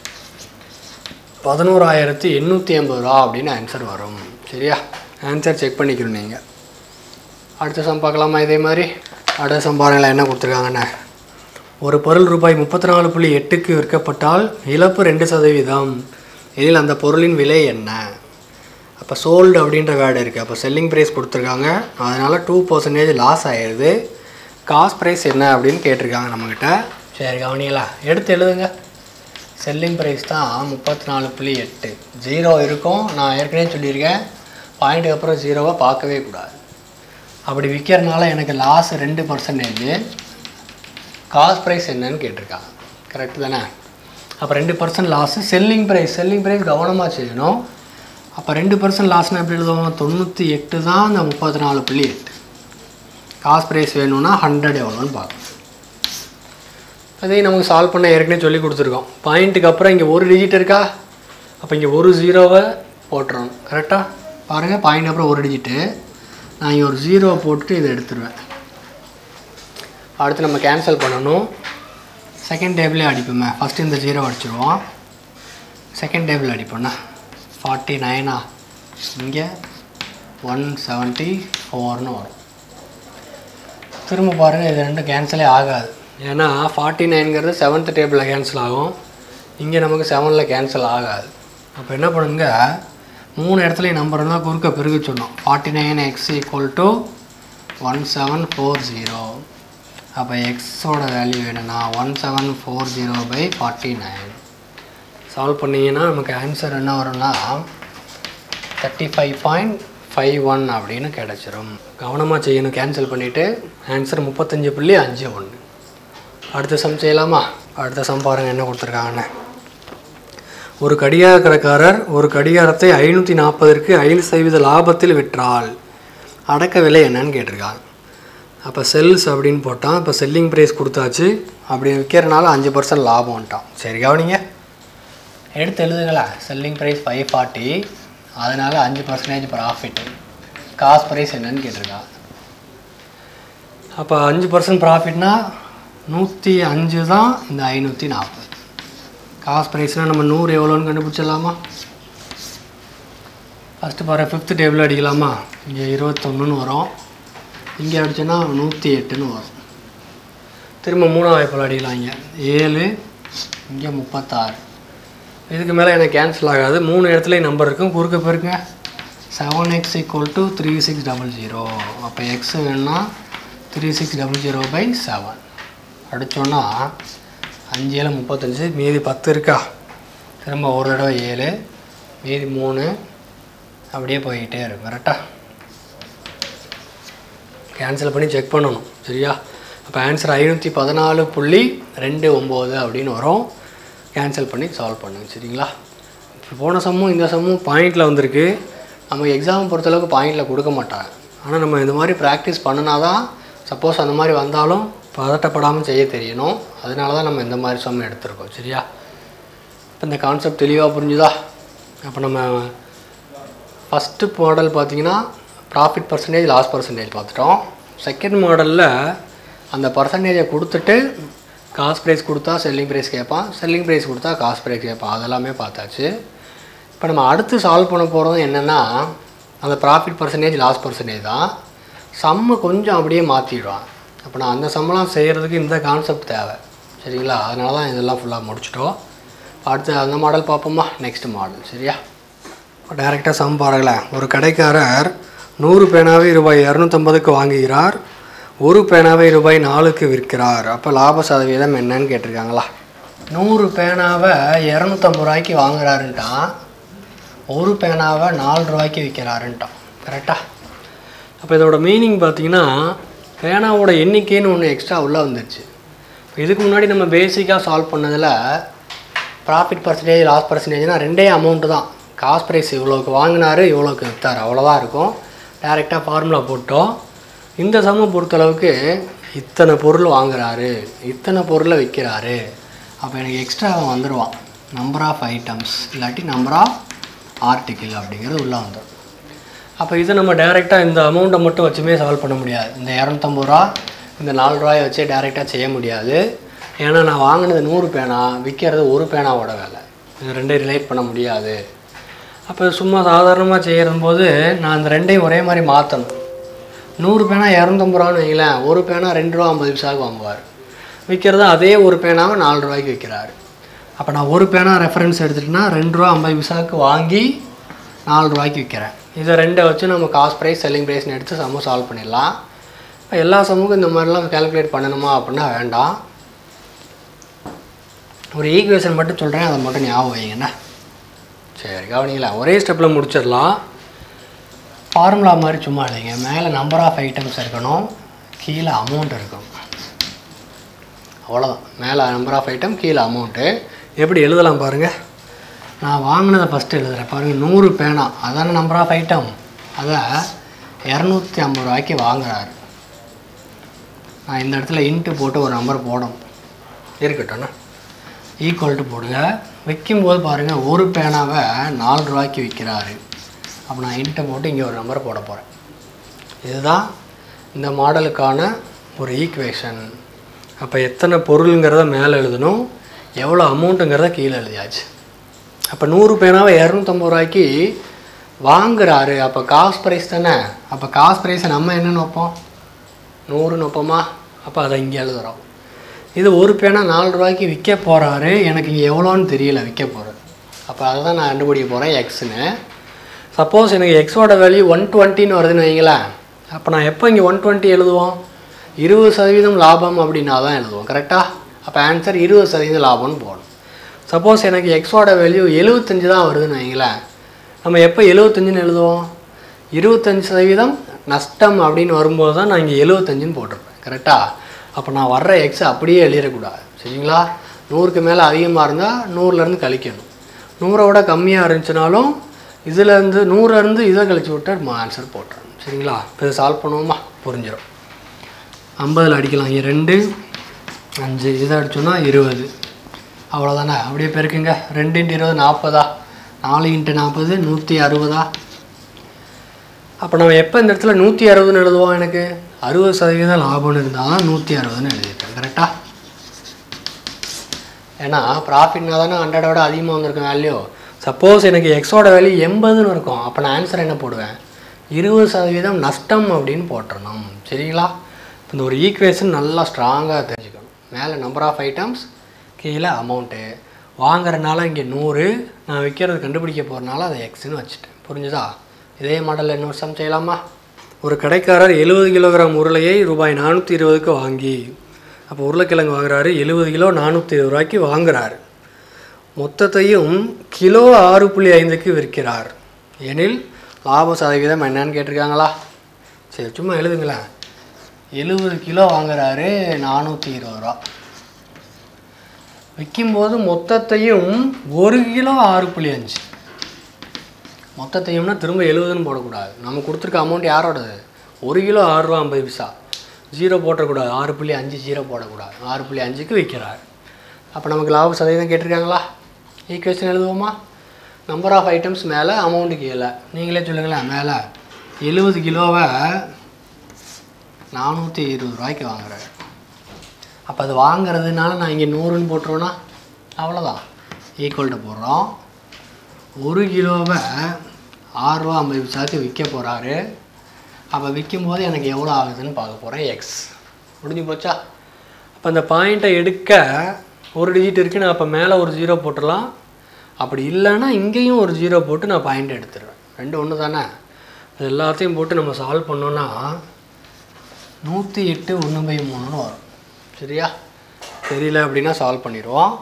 பதினோராயிரத்தி எண்ணூற்றி ஐம்பது ரூபா அப்படின்னு ஆன்சர் வரும் சரியா ஆன்சர் செக் பண்ணிக்கணும் நீங்கள் அடுத்த சம் பார்க்கலாமா இதே மாதிரி அடுத்த சம் பாருங்களேன் என்ன கொடுத்துருக்காங்கண்ணே ஒரு பொருள் ரூபாய் முப்பத்தி நாலு புள்ளி எட்டுக்கு விற்கப்பட்டால் இழப்பு ரெண்டு சதவீதம் இதில் அந்த பொருளின் விலை என்ன அப்போ சோல்டு அப்படின்ற வேர்டு இருக்குது அப்போ செல்லிங் ப்ரைஸ் கொடுத்துருக்காங்க அதனால் டூ பர்சன்டேஜ் லாஸ் ஆயிடுது காஸ்ட் ப்ரைஸ் என்ன அப்படின்னு கேட்டிருக்காங்க நம்மக்கிட்ட சரி கவனிங்களா எடுத்து எழுதுங்க செல்லிங் ப்ரைஸ் தான் முப்பத்தி நாலு புள்ளி எட்டு ஜீரோ இருக்கும் நான் ஏற்கனவே சொல்லியிருக்கேன் பாயிண்ட்டுக்கு அப்புறம் ஜீரோவை பார்க்கவே கூடாது அப்படி விற்கிறனால எனக்கு லாஸ் ரெண்டு பர்சன்டேஜ் காஸ்ட் ப்ரைஸ் என்னன்னு கேட்டிருக்காங்க கரெக்டு தானே அப்போ ரெண்டு percent loss selling price selling price கவனமாக செய்யணும் அப்போ ரெண்டு பர்சன்ட் லாஸ்னால் எப்படி எழுதுவோம் தொண்ணூற்றி எட்டு தான் இந்த முப்பத்தி நாலு புள்ளி எட்டு காஸ்ட் ப்ரைஸ் வேணும்னா ஹண்ட்ரட் எவ்வளோன்னு பார்க்கணும் அதே நமக்கு சால்வ் பண்ண ஏற்கனவே சொல்லி கொடுத்துருக்கோம் பாயிண்ட்டுக்கு அப்புறம் இங்கே ஒரு டிஜிட் இருக்கா அப்போ இங்கே ஒரு ஜீரோவை போட்டுறணும் கரெக்டாக பாருங்கள் பாயிண்ட் அப்புறம் ஒரு டிஜிட்டு நான் இங்கே ஒரு ஜீரோவை போட்டுட்டு இதை எடுத்துருவேன் அடுத்து நம்ம கேன்சல் பண்ணணும் செகண்ட் டேபிளே அடிப்போமே ஃபஸ்ட்டு இந்த ஜீரோ அடிச்சிருவோம் செகண்ட் டேபிள் அடிப்போண்ணா ஃபார்ட்டி நைனா இங்கே ஒன் செவன்ட்டி ஃபோர்னு வரும் திரும்ப பாருங்கள் இது ரெண்டும் கேன்சலே ஆகாது ஏன்னா ஃபார்ட்டி நைன்கிறது செவன்த் டேபிளில் கேன்சல் ஆகும் இங்கே நமக்கு செவனில் கேன்சல் ஆகாது அப்போ என்ன பண்ணுங்க மூணு இடத்துலையும் நம்பர் இருந்தால் குறுக்க பெருக சொன்னோம் forty nine x equal to one seven four zero அப்போ எக்ஸோட வேல்யூ என்னென்னா one seven four zero by forty nine solve பண்ணிங்கன்னா நமக்கு ஆன்சர் என்ன வரும்னா thirty five point five one அப்படின்னு கிடச்சிரும் கவனமாக செய்யணும் கேன்சல் பண்ணிவிட்டு ஆன்சர் முப்பத்தஞ்சு புள்ளி அஞ்சு ஒன்று அடுத்த சம் செய்யலாமா அடுத்த சம் பாருங்கள் என்ன கொடுத்துருக்காங்கன்னு ஒரு கடிகார கடைக்காரர் ஒரு கடிகாரத்தை ஐநூற்றி நாற்பதற்கு ஐந்து சதவீத லாபத்தில் விற்றால் அடக்க விலை என்னன்னு கேட்டிருக்காங்க அப்போ செல்ஸ் அப்படின்னு போட்டான் இப்போ செல்லிங் ப்ரைஸ் கொடுத்தாச்சு அப்படி விற்கிறனால அஞ்சு பர்சன்ட் லாபம் வந்துட்டான் சரி கவனிங்க எடுத்து எழுதுங்களா செல்லிங் ப்ரைஸ் ஃபைவ் ஃபார்ட்டி அதனால் அஞ்சு பர்சன்டேஜ் ப்ராஃபிட்டு காஸ்ட் ப்ரைஸ் என்னன்னு கேட்டிருக்கான் அப்போ அஞ்சு பர்சன்ட் ப்ராஃபிட்னா நூற்றி அஞ்சு தான் இந்த ஐநூற்றி நாற்பது காஸ்ட் ப்ரைஸ்னால் நம்ம நூறு எவ்வளோன்னு கண்டுபிடிச்சிடலாமா ஃபஸ்ட்டு பாரு ஃபிஃப்த்து டேபிள் அடிக்கலாமா இங்கே இருபத்தொன்னுன்னு வரும் இங்கே அடிச்சோன்னா நூற்றி எட்டுன்னு வரும் திரும்ப மூணாவது வாய்ப்பில் அடிக்கலாம் இங்கே ஏழு இங்கே முப்பத்தாறு இதுக்கு மேலே எனக்கு கேன்சல் ஆகாது மூணு இடத்துலையும் நம்பர் இருக்கும் குறுக்க போயிருங்க seven x equal to three six double zero அப்போ எக்ஸ் வேணும்னா three six double zero by seven அடித்தோன்னா அஞ்சு ஏழு முப்பத்தஞ்சு மீதி பத்து இருக்கா திரும்ப ஒரு தடவை ஏழு மீதி மூணு அப்படியே போய்கிட்டே இருக்கும் கரெக்டா கேன்சல் பண்ணி செக் பண்ணணும் சரியா அப்போ ஆன்சர் ஐநூற்றி பதினாலு புள்ளி ரெண்டு ஒம்பது அப்படின்னு வரும் கேன்சல் பண்ணி சால்வ் பண்ணுங்க சரிங்களா இப்போ போன சம்மும் இந்த சம்மும் பாயிண்டில் வந்திருக்கு நம்ம எக்ஸாம் பொறுத்தளவுக்கு பாயிண்டில் கொடுக்க மாட்டாங்க ஆனால் நம்ம இந்த மாதிரி ப்ராக்டிஸ் பண்ணினா தான் சப்போஸ் அந்த மாதிரி வந்தாலும் பதட்டப்படாமல் செய்ய தெரியணும் அதனால தான் நம்ம இந்த மாதிரி சம் எடுத்திருக்கோம் சரியா இப்போ இந்த கான்செப்ட் தெளிவாக புரிஞ்சுதா அப்போ நம்ம ஃபஸ்ட்டு மாடல் பார்த்தீங்கன்னா ப்ராஃபிட் பர்சன்டேஜ் லாஸ் பர்சன்டேஜ் பார்த்துட்டோம் செகண்ட் மாடலில் அந்த பர்சன்டேஜை கொடுத்துட்டு காஸ்ட் ப்ரைஸ் கொடுத்தா செல்லிங் ப்ரைஸ் கேட்பான் செல்லிங் ப்ரைஸ் கொடுத்தா காஸ்ட் ப்ரைஸ் கேட்பான் அதெல்லாமே பார்த்தாச்சு இப்போ நம்ம அடுத்து சால்வ் பண்ண போகிறது என்னென்னா அந்த ப்ராஃபிட் பர்சன்டேஜ் லாஸ் பர்சன்டேஜ் தான் சம்மு கொஞ்சம் அப்படியே மாற்றிடுவான் அப்போ நான் அந்த சம்மெல்லாம் செய்கிறதுக்கு இந்த கான்செப்ட் தேவை சரிங்களா அதனால தான் இதெல்லாம் ஃபுல்லாக முடிச்சிட்டோம் அடுத்து அந்த மாடல் பார்ப்போமா நெக்ஸ்ட் மாடல் சரியா இப்போ டைரெக்டாக சம் பாருங்களேன் ஒரு கடைக்காரர் நூறு பேனாவை ரூபாய் இரநூத்தம்பதுக்கு வாங்குகிறார் ஒரு பேனாவை ரூபாய் நாலுக்கு விற்கிறார் அப்போ லாப சதவீதம் என்னன்னு கேட்டிருக்காங்களா நூறு பேனாவை இரநூத்தம்பது ரூபாய்க்கு வாங்குறாருன்ட்டான் ஒரு பேனாவை நாலு ரூபாய்க்கு விற்கிறாருன்ட்டான் கரெக்டாக அப்போ இதோட மீனிங் பார்த்தீங்கன்னா பேனாவோட எண்ணிக்கைன்னு ஒன்று எக்ஸ்ட்ரா உள்ளே வந்துருச்சு இப்போ இதுக்கு முன்னாடி நம்ம பேசிக்காக சால்வ் பண்ணதில் ப்ராஃபிட் பர்சன்டேஜ் லாஸ் பர்சன்டேஜ்னால் ரெண்டே அமௌண்ட்டு தான் காஸ்ட் ப்ரைஸ் இவ்வளோக்கு வாங்கினாரு இவ்வளோக்கு விற்றார் அவ்வளோதான் இருக்கும் டைரெக்டாக ஃபார்முலா போட்டோம் இந்த சம பொறுத்தளவுக்கு இத்தனை பொருள் வாங்குறாரு இத்தனை பொருளை விற்கிறாரு அப்போ எனக்கு எக்ஸ்ட்ரா வந்துடுவான் நம்பர் ஆஃப் ஐட்டம்ஸ் இல்லாட்டி நம்பர் ஆஃப் ஆர்டிக்கிள் அப்படிங்கிறது உள்ளே வந்துடும் அப்போ இதை நம்ம டைரெக்டாக இந்த அமௌண்ட்டை மட்டும் வச்சுமே சால்வ் பண்ண முடியாது இந்த இரநூத்தம்பது ரூபா இந்த நாலு ரூபாயை வச்சு டைரெக்டாக செய்ய முடியாது ஏன்னா நான் வாங்கினது நூறு பேனா விற்கிறது ஒரு பேனாவோட வேலை இது ரெண்டையும் ரிலேட் பண்ண முடியாது அப்போ சும்மா சாதாரணமாக செய்யும் போது நான் இந்த ரெண்டையும் ஒரே மாதிரி மாற்றணும் நூறு பேனா இரநூத்தம்பது ரூபான்னு வைங்களேன் ஒரு பேனா ரெண்டு ரூபா ஐம்பது பைசாவுக்கு வாங்குவார் விற்கிறது அதே ஒரு பேனாவை நாலு ரூபாய்க்கு விற்கிறாரு அப்போ நான் ஒரு பேனா ரெஃபரன்ஸ் எடுத்துகிட்டேன்னா ரெண்டு ரூபா ஐம்பது பைசாவுக்கு வாங்கி நாலு ரூபாய்க்கு விற்கிறேன் இதை ரெண்டை வச்சு நம்ம காஸ்ட் ப்ரைஸ் செல்லிங் ப்ரைஸ்னு எடுத்து சம்ம சால்வ் பண்ணிடலாம் இப்போ எல்லா சம்முக்கும் இந்த மாதிரிலாம் கால்குலேட் பண்ணணுமா அப்படின்னா வேண்டாம் ஒரு ஈக்குவேஷன் மட்டும் சொல்கிறேன் அதை மட்டும் ஞாபகம் வைங்கண்ணா சரி கவனிங்களா ஒரே ஸ்டெப்பில் முடிச்சிடலாம் ஃபார்முலா மாதிரி சும்மா இல்லைங்க மேலே நம்பர் ஆஃப் ஐட்டம்ஸ் இருக்கணும் கீழே அமௌண்ட் இருக்கணும் அவ்வளோதான் மேலே நம்பர் ஆஃப் ஐட்டம் கீழே அமௌண்ட்டு எப்படி எழுதலாம் பாருங்கள் நான் வாங்கினதை ஃபஸ்ட்டு எழுதுறேன் பாருங்கள் நூறு பேனா அதான நம்பர் ஆஃப் ஐட்டம் அதை இரநூத்தி ஐம்பது ரூபாய்க்கு வாங்குறாரு நான் இந்த இடத்துல இன்ட்டு போட்டு ஒரு நம்பர் போடணும் இருக்கட்டும்ண்ணா ஈக்குவல்ட்டு போடுங்க விற்கும்போது பாருங்கள் ஒரு பேனாவை நாலு ரூபாய்க்கு விற்கிறாரு அப்போ நான் இன்ட்டை போட்டு இங்கே ஒரு நம்பர் போட போகிறேன் இதுதான் இந்த மாடலுக்கான ஒரு ஈக்குவேஷன் அப்போ எத்தனை பொருளுங்கிறத மேலே எழுதணும் எவ்வளோ அமௌண்ட்டுங்கிறத கீழே எழுதியாச்சு அப்போ நூறு பேனாவை இரநூத்தம்பது ரூபாய்க்கு வாங்குறாரு அப்போ காசு ப்ரைஸ் தானே அப்போ காசு ப்ரைஸை நம்ம என்னென்னு வைப்போம் நூறுன்னு வைப்போமா அப்போ அதை இங்கே எழுதுகிறோம் இது ஒரு பேனா நாலு ரூபாய்க்கு விற்க போகிறாரு எனக்கு இங்கே எவ்வளோன்னு தெரியல விற்க போகிறது அப்போ அதை தான் நான் கண்டுபிடிக்க போகிறேன் எக்ஸ்னு சப்போஸ் எனக்கு எக்ஸோட வேல்யூ ஒன் டுவெண்ட்டின்னு வருதுன்னு வைங்களேன் அப்போ நான் எப்போ இங்கே ஒன் டுவெண்ட்டி எழுதுவோம் இருபது சதவீதம் லாபம் அப்படின்னா தான் எழுதுவோம் கரெக்டாக அப்போ ஆன்சர் இருபது சதவீதம் லாபம்னு போகணும் சப்போஸ் எனக்கு எக்ஸோட வேல்யூ எழுபத்தஞ்சு தான் வருதுன்னு வைங்களேன் நம்ம எப்போ எழுபத்தஞ்சுன்னு எழுதுவோம் இருபத்தஞ்சு சதவீதம் நஷ்டம் அப்படின்னு வரும்போது தான் நான் இங்கே எழுபத்தஞ்சுன்னு போட்டிருப்பேன் கரெக்டாக அப்போ நான் வர்ற எக்ஸ் அப்படியே எழுதிடக்கூடாது சரிங்களா நூறுக்கு மேலே அதிகமாக இருந்தால் நூறுலேருந்து கழிக்கணும் நூறை விட கம்மியாக இருந்துச்சுனாலும் இதுலேருந்து நூறுலேருந்து இதை கழிச்சு விட்டு நம்ம ஆன்சர் போட்டுறோம் சரிங்களா இப்போ இதை சால்வ் பண்ணுவோமா புரிஞ்சிடும் ஐம்பதில் அடிக்கலாம் இங்கே ரெண்டு அஞ்சு இதை அடிச்சோன்னா இருபது அவ்வளோதானே அப்படியே பெருக்குங்க ரெண்டு இன்ட்டு இருபது நாற்பதா நாலு இன்ட்டு நாற்பது நூற்றி அறுபதா அப்போ நம்ம எப்போ இந்த இடத்துல நூற்றி அறுபதுன்னு எழுதுவோம் எனக்கு அறுபது சதவீதம் லாபம்னு இருந்தால் தான் நூற்றி அறுபதுன்னு எழுதியிருக்கேன் கரெக்டாக ஏன்னா ப்ராஃபிட்னா தானே ஹண்ட்ரடோட அதிகமாக வந்திருக்கும் வேல்யூ சப்போஸ் எனக்கு எக்ஸோட வேல்யூ எண்பதுன்னு இருக்கும் அப்போ நான் ஆன்சர் என்ன போடுவேன் இருபது சதவீதம் நஷ்டம் அப்படின்னு போட்டுறணும் சரிங்களா இந்த ஒரு ஈக்குவேஷன் நல்லா ஸ்ட்ராங்காக தெரிஞ்சுக்கணும் மேலே நம்பர் ஆஃப் ஐட்டம்ஸ் கீழே அமௌண்ட்டு வாங்குறதுனால இங்கே நூறு நான் விற்கிறது கண்டுபிடிக்க போகிறனால அதை எக்ஸ்னு வச்சுட்டேன் புரிஞ்சுதா இதே மாடலில் இன்னொரு சம் செய்யலாமா ஒரு கடைக்காரர் எழுபது கிலோகிராம் உருளையை ரூபாய் நானூற்றி இருபதுக்கு வாங்கி அப்போ உருளைக்கிழங்கு வாங்குறாரு எழுபது கிலோ நானூற்றி இருபது ரூபாய்க்கு வாங்குறாரு மொத்தத்தையும் கிலோ ஆறு புள்ளி ஐந்துக்கு விற்கிறார் எனில் லாப சதவீதம் என்னன்னு கேட்டிருக்காங்களா சரி சும்மா எழுதுங்களேன் எழுபது கிலோ வாங்குறாரு நானூற்றி இருபது ரூபா விற்கும்போது மொத்தத்தையும் ஒரு கிலோ ஆறு புள்ளி அஞ்சு மொத்தத்தையும்னா திரும்ப எழுபதுன்னு போடக்கூடாது நம்ம கொடுத்துருக்க அமௌண்ட் யாரோடது ஒரு கிலோ ஆறு ரூபா ஐம்பது பைசா ஜீரோ போட்டக்கூடாது ஆறு புள்ளி அஞ்சு ஜீரோ போடக்கூடாது ஆறு புள்ளி அஞ்சுக்கு விற்கிறார் அப்போ நமக்கு லாப சதவீதம் கேட்டிருக்காங்களா ஈக்குவேஷன் எழுதுவோமா நம்பர் ஆஃப் ஐட்டம்ஸ் மேலே அமௌண்ட்டு கீழே நீங்களே சொல்லுங்களேன் மேலே எழுபது கிலோவை நானூற்றி இருபது ரூபாய்க்கு வாங்குறாரு அப்போ அது வாங்குறதுனால நான் இங்கே நூறுன்னு போட்டுருவேன்னா அவ்வளோதான் ஈக்குவல்ட்டு போடுறோம் ஒரு கிலோவை ஆறுரூவா ஐம்பது பைசாக்கு விற்க போகிறாரு அப்போ விற்கும்போது எனக்கு எவ்வளோ ஆகுதுன்னு பார்க்க போகிறேன் எக்ஸ் முடிஞ்சு போச்சா அப்போ அந்த பாயிண்ட்டை எடுக்க ஒரு டிஜிட் இருக்குது நான் அப்போ மேலே ஒரு ஜீரோ போட்டுடலாம் அப்படி இல்லைன்னா இங்கேயும் ஒரு ஜீரோ போட்டு நான் பாயிண்ட் எடுத்துருவேன் ரெண்டு ஒன்று தானே அது எல்லாத்தையும் போட்டு நம்ம சால்வ் பண்ணோன்னா நூற்றி எட்டு ஒன்று பை மூணுன்னு வரும் சரியா தெரியல அப்படின்னா சால்வ் பண்ணிடுவோம்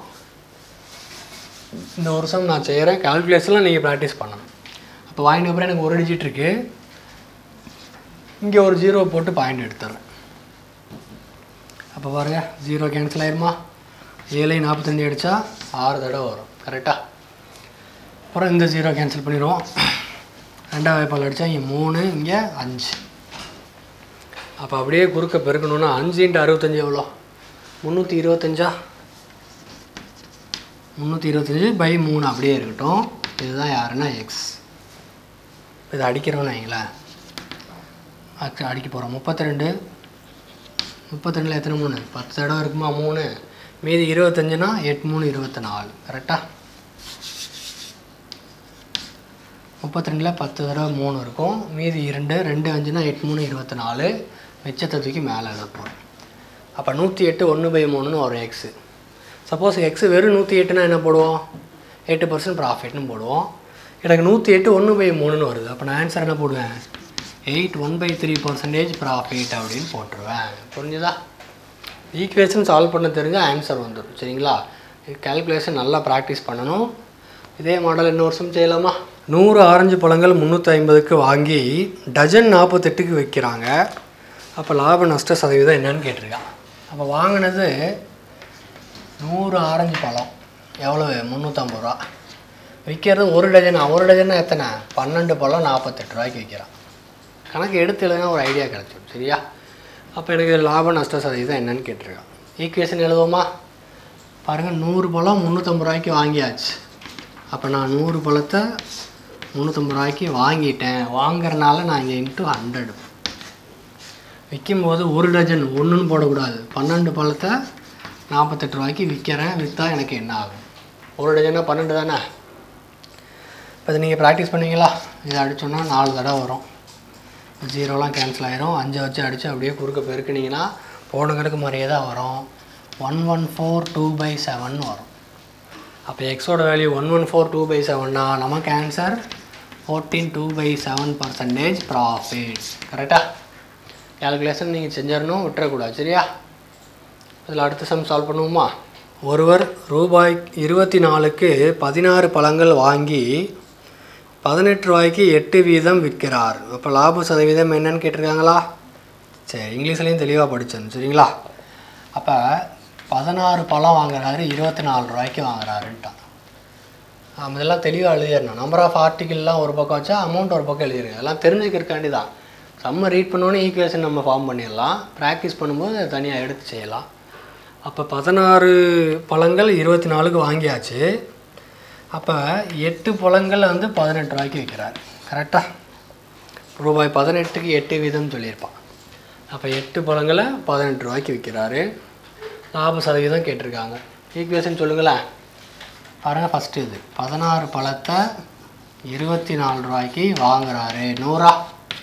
இந்த வருஷம் நான் செய்கிறேன் கால்குலேஷனில் நீங்கள் ப்ராக்டிஸ் பண்ணணும் அப்போ வாங்கின அப்புறம் எனக்கு ஒரு டிஜிட் இருக்குது இங்கே ஒரு ஜீரோ போட்டு பாயிண்ட் எடுத்துட்றேன் அப்போ பாருங்க ஜீரோ கேன்சல் ஆயிருமா ஏழை நாற்பத்தஞ்சு அடித்தா ஆறு தடவை வரும் கரெக்டாக அப்புறம் இந்த ஜீரோ கேன்சல் பண்ணிடுவோம் ரெண்டாவது வாய்ப்பால் அடித்தா இங்கே மூணு இங்கே அஞ்சு அப்போ அப்படியே குறுக்க பெருக்கணுன்னா அஞ்சு இன்ட்டு அறுபத்தஞ்சு எவ்வளோ முந்நூற்றி இருபத்தஞ்சா முந்நூற்றி இருபத்தஞ்சி பை மூணு அப்படியே இருக்கட்டும் இதுதான் யாருன்னா எக்ஸ் இதை அடிக்கிறோன்னு வைங்களேன் அச்சு அடிக்க போகிறோம் முப்பத்தி ரெண்டு முப்பத்தி ரெண்டில் எத்தனை மூணு பத்து தடவை இருக்குமா மூணு மீதி இருபத்தஞ்சுனா எட்டு மூணு இருபத்தி நாலு கரெக்டாக முப்பத்தி ரெண்டில் பத்து தடவை மூணு இருக்கும் மீதி இரண்டு ரெண்டு அஞ்சுனா எட்டு மூணு இருபத்தி நாலு மிச்சத்தை தூக்கி மேலே எழுத போகிறோம் அப்போ நூற்றி எட்டு ஒன்று பை மூணுன்னு வரும் எக்ஸு சப்போஸ் எக்ஸு வெறும் நூற்றி எட்டுனா என்ன போடுவோம் எட்டு பர்சன்ட் ப்ராஃபிட்னு போடுவோம் எனக்கு நூற்றி எட்டு ஒன்று பை மூணுன்னு வருது அப்போ நான் ஆன்சர் என்ன போடுவேன் eight one by three percentage profit அப்படின்னு போட்டுருவேன் புரிஞ்சுதா ஈக்குவேஷன் சால்வ் பண்ண தெரிஞ்சால் ஆன்சர் வந்துடும் சரிங்களா கேல்குலேஷன் நல்லா ப்ராக்டிஸ் பண்ணணும் இதே மாடல் இன்னும் வருஷம் செய்யலாமா நூறு ஆரஞ்சு பழங்கள் முந்நூற்றி ஐம்பதுக்கு வாங்கி டஜன் நாற்பத்தெட்டுக்கு விற்கிறாங்க அப்போ லாப நஷ்ட சதவீதம் என்னன்னு கேட்டிருக்கான் அப்போ வாங்கினது நூறு ஆரஞ்சு பழம் எவ்வளவு முந்நூற்றம்பது ரூபா விற்கிறது ஒரு டஜனா ஒரு டஜனா எத்தனை பன்னெண்டு பழம் நாற்பத்தெட்டு ரூபாய்க்கு விற்கிறான் கணக்கு எடுத்து எழுதுனா ஒரு ஐடியா கிடச்சிடும் சரியா அப்போ எனக்கு லாப நஷ்ட சதவீதம் என்னன்னு கேட்டிருக்கான் ஈக்குவேஷன் எழுதுவோமா பாருங்கள் நூறு பழம் முந்நூற்றம்பது ரூபாய்க்கு வாங்கியாச்சு அப்போ நான் நூறு பழத்தை முந்நூற்றம்பது ரூபாய்க்கு வாங்கிட்டேன் வாங்குறனால நான் இங்கே இன்ட்டு ஹண்ட்ரட் விற்கும்போது ஒரு டஜன் ஒன்றுன்னு போடக்கூடாது பன்னெண்டு பழத்தை நாற்பத்தெட்டு ரூபாய்க்கு விற்கிறேன் விற்றா எனக்கு என்ன ஆகும் ஒரு டஜன்னா பன்னெண்டு தானே இப்போ இதை நீங்கள் ப்ராக்டிஸ் பண்ணீங்களா இதை அடிச்சோன்னா நாலு தடவை வரும் ஜீரோலாம் கேன்சல் ஆயிரும் அஞ்சை வச்சு அடித்து அப்படியே குறுக்க பெருக்குனீங்கன்னா போன கணக்கு மாதிரியே தான் வரும் one one four two by seven வரும் அப்போ எக்ஸோட value one one four two by செவன்னா நமக்கு answer fourteen two by seven percentage profit கரெக்டாக கேல்குலேஷன் நீங்கள் செஞ்சிடணும் விட்டுறக்கூடாது சரியா அதில் அடுத்த சம் சால்வ் பண்ணுவோமா ஒருவர் ரூபாய் இருபத்தி நாலுக்கு பதினாறு பழங்கள் வாங்கி பதினெட்டு ரூபாய்க்கு எட்டு வீதம் விற்கிறார் அப்போ லாப சதவீதம் என்னன்னு கேட்டிருக்காங்களா சரி இங்கிலீஷ்லேயும் தெளிவாக படித்தேன் சரிங்களா அப்போ பதினாறு பழம் வாங்குறாரு இருபத்தி நாலு ரூபாய்க்கு வாங்குறாருன்ட்டான் ஆமாம் இதெல்லாம் தெளிவாக எழுதிடணும் நம்பர் ஆஃப் ஆர்டிகிள்லாம் ஒரு பக்கம் வச்சா அமௌண்ட் ஒரு பக்கம் எழுதிருங்க எல்லாம் தெரிஞ்சுக்கிறக்காண்டி தான் செம்ம ரீட் பண்ணோன்னே ஈக்குவேஷன் நம்ம ஃபார்ம் பண்ணிடலாம் ப்ராக்டிஸ் பண்ணும்போது அதை தனியாக எடுத்து செய்யலாம் அப்போ பதினாறு பழங்கள் இருபத்தி நாலுக்கு வாங்கியாச்சு அப்போ எட்டு பழங்கள் வந்து பதினெட்டு ரூபாய்க்கு விற்கிறார் கரெக்டாக ரூபாய் பதினெட்டுக்கு எட்டு வீதம் சொல்லியிருப்பான் அப்போ எட்டு பழங்களை பதினெட்டு ரூபாய்க்கு விற்கிறாரு லாப சதவீதம் கேட்டிருக்காங்க ஈக்குவேஷன் சொல்லுங்களேன் பாருங்கள் ஃபஸ்ட்டு இது பதினாறு பழத்தை இருபத்தி நாலு ரூபாய்க்கு வாங்குறாரு நூறா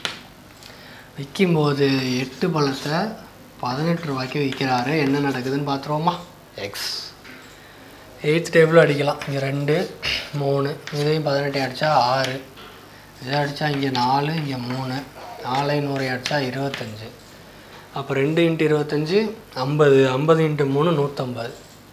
விற்கும்போது எட்டு பழத்தை பதினெட்டு ரூபாய்க்கு விற்கிறாரு என்ன நடக்குதுன்னு பார்த்துருவோமா எக்ஸ் எயித் டேபிள் அடிக்கலாம் இங்கே ரெண்டு மூணு இதையும் பதினெட்டு அடித்தா ஆறு இதை அடித்தா இங்கே நாலு இங்கே மூணு நாலு நூறு அடித்தா இருபத்தஞ்சு அப்போ ரெண்டு இன்ட்டு இருபத்தஞ்சு ஐம்பது ஐம்பது இன்ட்டு மூணு நூற்றம்பது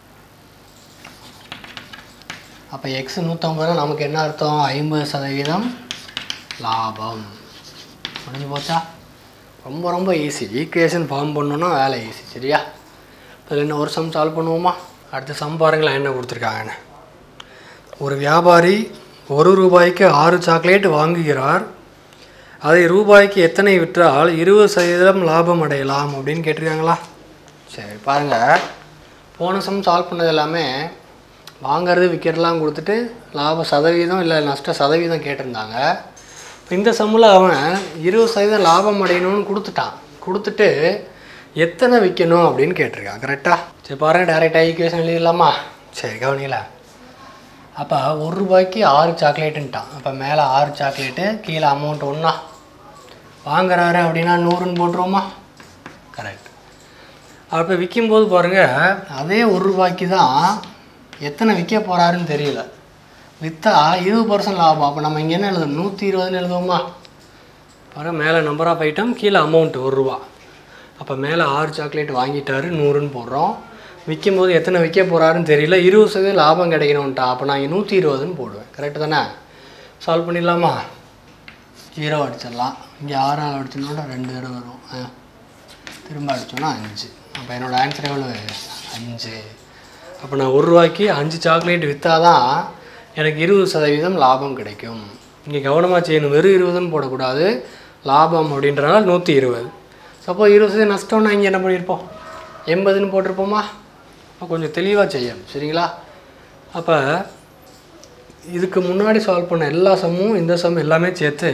அப்போ எக்ஸ் நூற்றம்பதுனா நமக்கு என்ன அர்த்தம் ஐம்பது சதவீதம் லாபம் முடிஞ்சு போச்சா ரொம்ப ரொம்ப ஈஸி ஈக்குவேஷன் ஃபார்ம் பண்ணோன்னா வேலை ஈஸி சரியா இப்போ என்ன ஒரு சம் சால்வ் பண்ணுவோமா அடுத்த சம் பாருங்களேன் என்ன கொடுத்துருக்காங்கன்னு ஒரு வியாபாரி ஒரு ரூபாய்க்கு ஆறு சாக்லேட் வாங்குகிறார் அதை ரூபாய்க்கு எத்தனை விற்றால் இருபது சதவீதம் லாபம் அடையலாம் அப்படின்னு கேட்டிருக்காங்களா சரி பாருங்கள் போன சம் சால்வ் பண்ணது எல்லாமே வாங்குறது விற்கிறதுலாம் கொடுத்துட்டு லாப சதவீதம் இல்லை நஷ்ட சதவீதம் கேட்டிருந்தாங்க இப்போ இந்த சம்மில் அவன் இருபது சதவீதம் லாபம் அடையணும்னு கொடுத்துட்டான் கொடுத்துட்டு எத்தனை விற்கணும் அப்படின்னு கேட்டிருக்கான் கரெக்டாக சரி பாருங்கள் டேரெக்டாக ஈக்குவேஷன் எழுதிடலாமா சரி கவனிக்கல அப்போ ஒரு ரூபாய்க்கு ஆறு சாக்லேட்டுன்ட்டான் அப்போ மேலே ஆறு சாக்லேட்டு கீழே அமௌண்ட் ஒன்றா வாங்குறாரு அப்படின்னா நூறுன்னு போட்டுருவோமா கரெக்ட் அப்போ விற்கும்போது பாருங்கள் அதே ஒரு ரூபாய்க்கு தான் எத்தனை விற்க போகிறாருன்னு தெரியல விற்றா இருபது பர்சன்ட் லாபம் அப்போ நம்ம இங்கே என்ன எழுதணும் நூற்றி இருபதுன்னு எழுதுவோமா பாருங்க மேலே நம்பர் ஆஃப் ஐட்டம் கீழே அமௌண்ட் ஒரு ரூபா அப்போ மேலே ஆறு சாக்லேட் வாங்கிட்டாரு நூறுன்னு போடுறோம் விற்கும்போது எத்தனை விற்க போகிறாருன்னு தெரியல இருபது சதவீதம் லாபம் கிடைக்கணும்ட்டா அப்போ நான் இங்கே நூற்றி இருபதுன்னு போடுவேன் கரெக்டு தானே சால்வ் பண்ணிடலாமா ஜீரோ அடிச்சிடலாம் இங்கே ஆறு ஆறு அடிச்சோன்னா ரெண்டு தடவை வரும் ஆ. திரும்ப அடிச்சோன்னா அஞ்சு அப்போ என்னோடய ஆன்சர் எவ்வளோ அஞ்சு அப்போ நான் ஒரு ரூபாய்க்கு அஞ்சு சாக்லேட் விற்றாதான் எனக்கு இருபது சதவீதம் லாபம் கிடைக்கும் இங்கே கவனமாக செய்யணும் வெறும் இருபதுன்னு போடக்கூடாது லாபம் அப்படின்றனால நூற்றி இருபது சப்போ இருபது சதவீதம் நஷ்டம்னா இங்கே என்ன பண்ணியிருப்போம் எண்பதுன்னு போட்டிருப்போமா அப்போ கொஞ்சம் தெளிவாக செய்யணும் சரிங்களா அப்போ இதுக்கு முன்னாடி சால்வ் பண்ண எல்லா சம்மும் இந்த சம் எல்லாமே சேர்த்து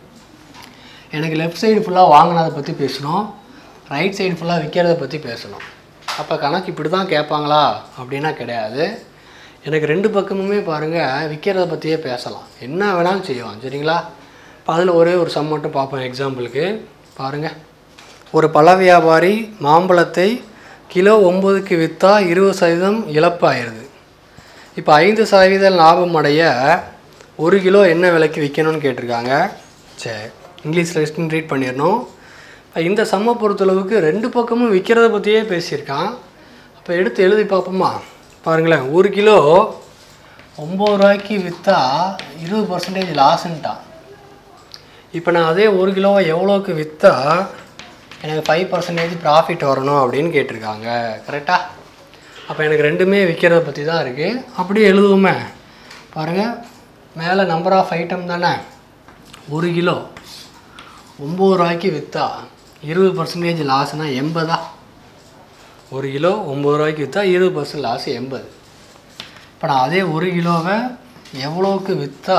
எனக்கு லெஃப்ட் சைடு ஃபுல்லாக வாங்கினதை பற்றி பேசணும் ரைட் சைடு ஃபுல்லாக விற்கிறத பற்றி பேசணும் அப்போ கணக்கு இப்படி தான் கேட்பாங்களா அப்படின்னா கிடையாது எனக்கு ரெண்டு பக்கமுமே பாருங்கள் விற்கிறத பற்றியே பேசலாம் என்ன வேணாலும் செய்வோம் சரிங்களா இப்போ அதில் ஒரே ஒரு சம் மட்டும் பார்ப்போம் எக்ஸாம்பிளுக்கு பாருங்கள் ஒரு பழ வியாபாரி மாம்பழத்தை கிலோ ஒம்பதுக்கு விற்றா இருபது சதவீதம் இழப்பாயிருது இப்போ ஐந்து சதவீத லாபம் அடைய ஒரு கிலோ என்ன விலைக்கு விற்கணும்னு கேட்டிருக்காங்க சரி இங்கிலீஷில் லிஸ்டின் ரீட் பண்ணிடணும் இப்ப இந்த சம்மை பொறுத்தளவுக்கு ரெண்டு பக்கமும் விற்கிறத பற்றியே பேசியிருக்கான் அப்போ எடுத்து எழுதி பார்ப்போமா பாருங்களேன் ஒரு கிலோ ஒம்பது ரூபாய்க்கு விற்றா இருபது பர்சன்டேஜ் லாஸ்ன்ட்டான் இப்போ நான் அதே ஒரு கிலோவை எவ்வளோக்கு விற்றா எனக்கு ஃபைவ் பர்சன்டேஜ் ப்ராஃபிட் வரணும் அப்படின்னு கேட்டிருக்காங்க கரெக்டாக அப்போ எனக்கு ரெண்டுமே விற்கிறத பற்றி தான் இருக்குது அப்படியே எழுதுவோமே பாருங்கள் மேலே நம்பர் ஆஃப் ஐட்டம் தானே ஒரு கிலோ ஒம்பது ரூபாய்க்கு விற்றா இருபது பர்சன்டேஜ் லாஸ்னா எண்பதா ஒரு கிலோ ஒம்பது ரூபாய்க்கு விற்றா இருபது பர்சன்ட் லாஸ் எண்பது இப்போ நான் அதே ஒரு கிலோவை எவ்வளோக்கு விற்றா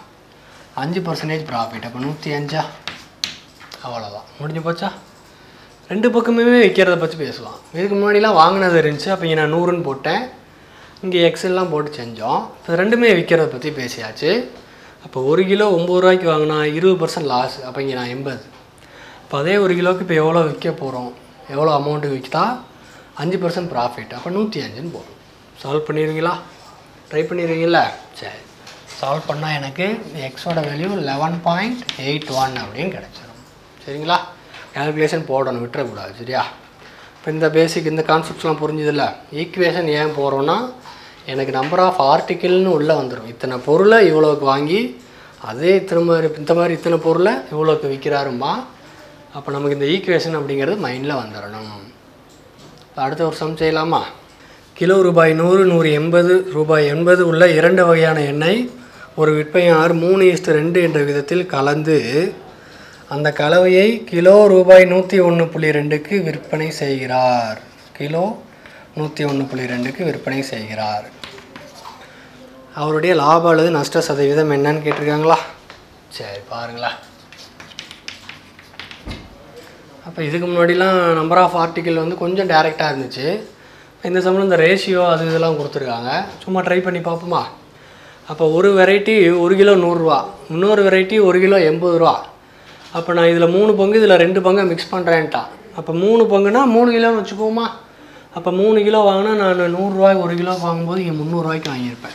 அஞ்சு பர்சன்டேஜ் ப்ராஃபிட் அப்போ நூற்றி அஞ்சா அவ்வளோதான் முடிஞ்சு போச்சா ரெண்டு பக்கமே விற்கிறத பற்றி பேசலாம் இதுக்கு முன்னாடிலாம் வாங்கினது இருந்துச்சு அப்போ இங்கே நான் நூறுன்னு போட்டேன் இங்கே எக்ஸல்லாம் போட்டு செஞ்சோம் இப்போ ரெண்டுமே விற்கிறத பற்றி பேசியாச்சு அப்போ ஒரு கிலோ ஒம்பது ரூபாய்க்கு வாங்கினா இருபது பர்சன்ட் லாஸ் அப்போ இங்கே நான் எண்பது இப்போ அதே ஒரு கிலோவுக்கு இப்போ எவ்வளோ விற்க போகிறோம் எவ்வளோ அமௌண்ட்டு விற்றா அஞ்சு பர்சன்ட் ப்ராஃபிட் அப்போ நூற்றி அஞ்சுன்னு போடும் சால்வ் பண்ணிடுவீங்களா ட்ரை பண்ணிடுவீங்களா சரி சால்வ் பண்ணால் எனக்கு எக்ஸோட value eleven point eight one அப்படின்னு கிடச்சிரும் சரிங்களா கால்குலேஷன் போடணும் விட்டுறக்கூடாது சரியா இப்போ இந்த பேசிக் இந்த கான்செப்ட்ஸ்லாம் புரிஞ்சுதில்ல ஈக்குவேஷன் ஏன் போகிறோன்னா எனக்கு நம்பர் ஆஃப் ஆர்டிக்கிள்னு உள்ளே வந்துடும் இத்தனை பொருளை இவ்வளோக்கு வாங்கி அதே இத்தனை மாதிரி இந்த மாதிரி இத்தனை பொருளை இவ்வளோக்கு விற்கிறாருமா அப்போ நமக்கு இந்த ஈக்குவேஷன் அப்படிங்கிறது மைண்டில் வந்துடணும் இப்போ அடுத்த ஒரு சம் செய்யலாமா கிலோ ரூபாய் நூறு நூறு எண்பது ரூபாய் எண்பது உள்ள இரண்டு வகையான எண்ணெய் ஒரு விற்பனையாளர் மூணு இஸ்டு ரெண்டு என்ற விதத்தில் கலந்து அந்த கலவையை கிலோ ரூபாய் நூற்றி ஒன்று புள்ளி ரெண்டுக்கு விற்பனை செய்கிறார் கிலோ நூற்றி ஒன்று புள்ளி ரெண்டுக்கு விற்பனை செய்கிறார் அவருடைய லாப அல்லது நஷ்ட சதவீதம் என்னன்னு கேட்டிருக்காங்களா சரி பாருங்களா அப்போ இதுக்கு முன்னாடிலாம் நம்பர் ஆஃப் ஆர்டிக்கிள் வந்து கொஞ்சம் டேரெக்டாக இருந்துச்சு இந்த சமயம் இந்த ரேஷியோ அது இதெல்லாம் கொடுத்துருக்காங்க சும்மா ட்ரை பண்ணி பார்ப்போமா அப்போ ஒரு வெரைட்டி ஒரு கிலோ நூறுரூவா இன்னொரு வெரைட்டி ஒரு கிலோ எண்பது ரூபா அப்போ நான் இதில் மூணு பங்கு இதில் ரெண்டு பங்கை மிக்ஸ் பண்ணுறேன்ட்டான் அப்போ மூணு பங்குனா மூணு கிலோன்னு வச்சுப்போமா அப்போ மூணு கிலோ வாங்கினா நான் நூறுரூவாய்க்கு ஒரு கிலோ வாங்கும்போது இங்கே முந்நூறுரூவாய்க்கு வாங்கியிருப்பேன்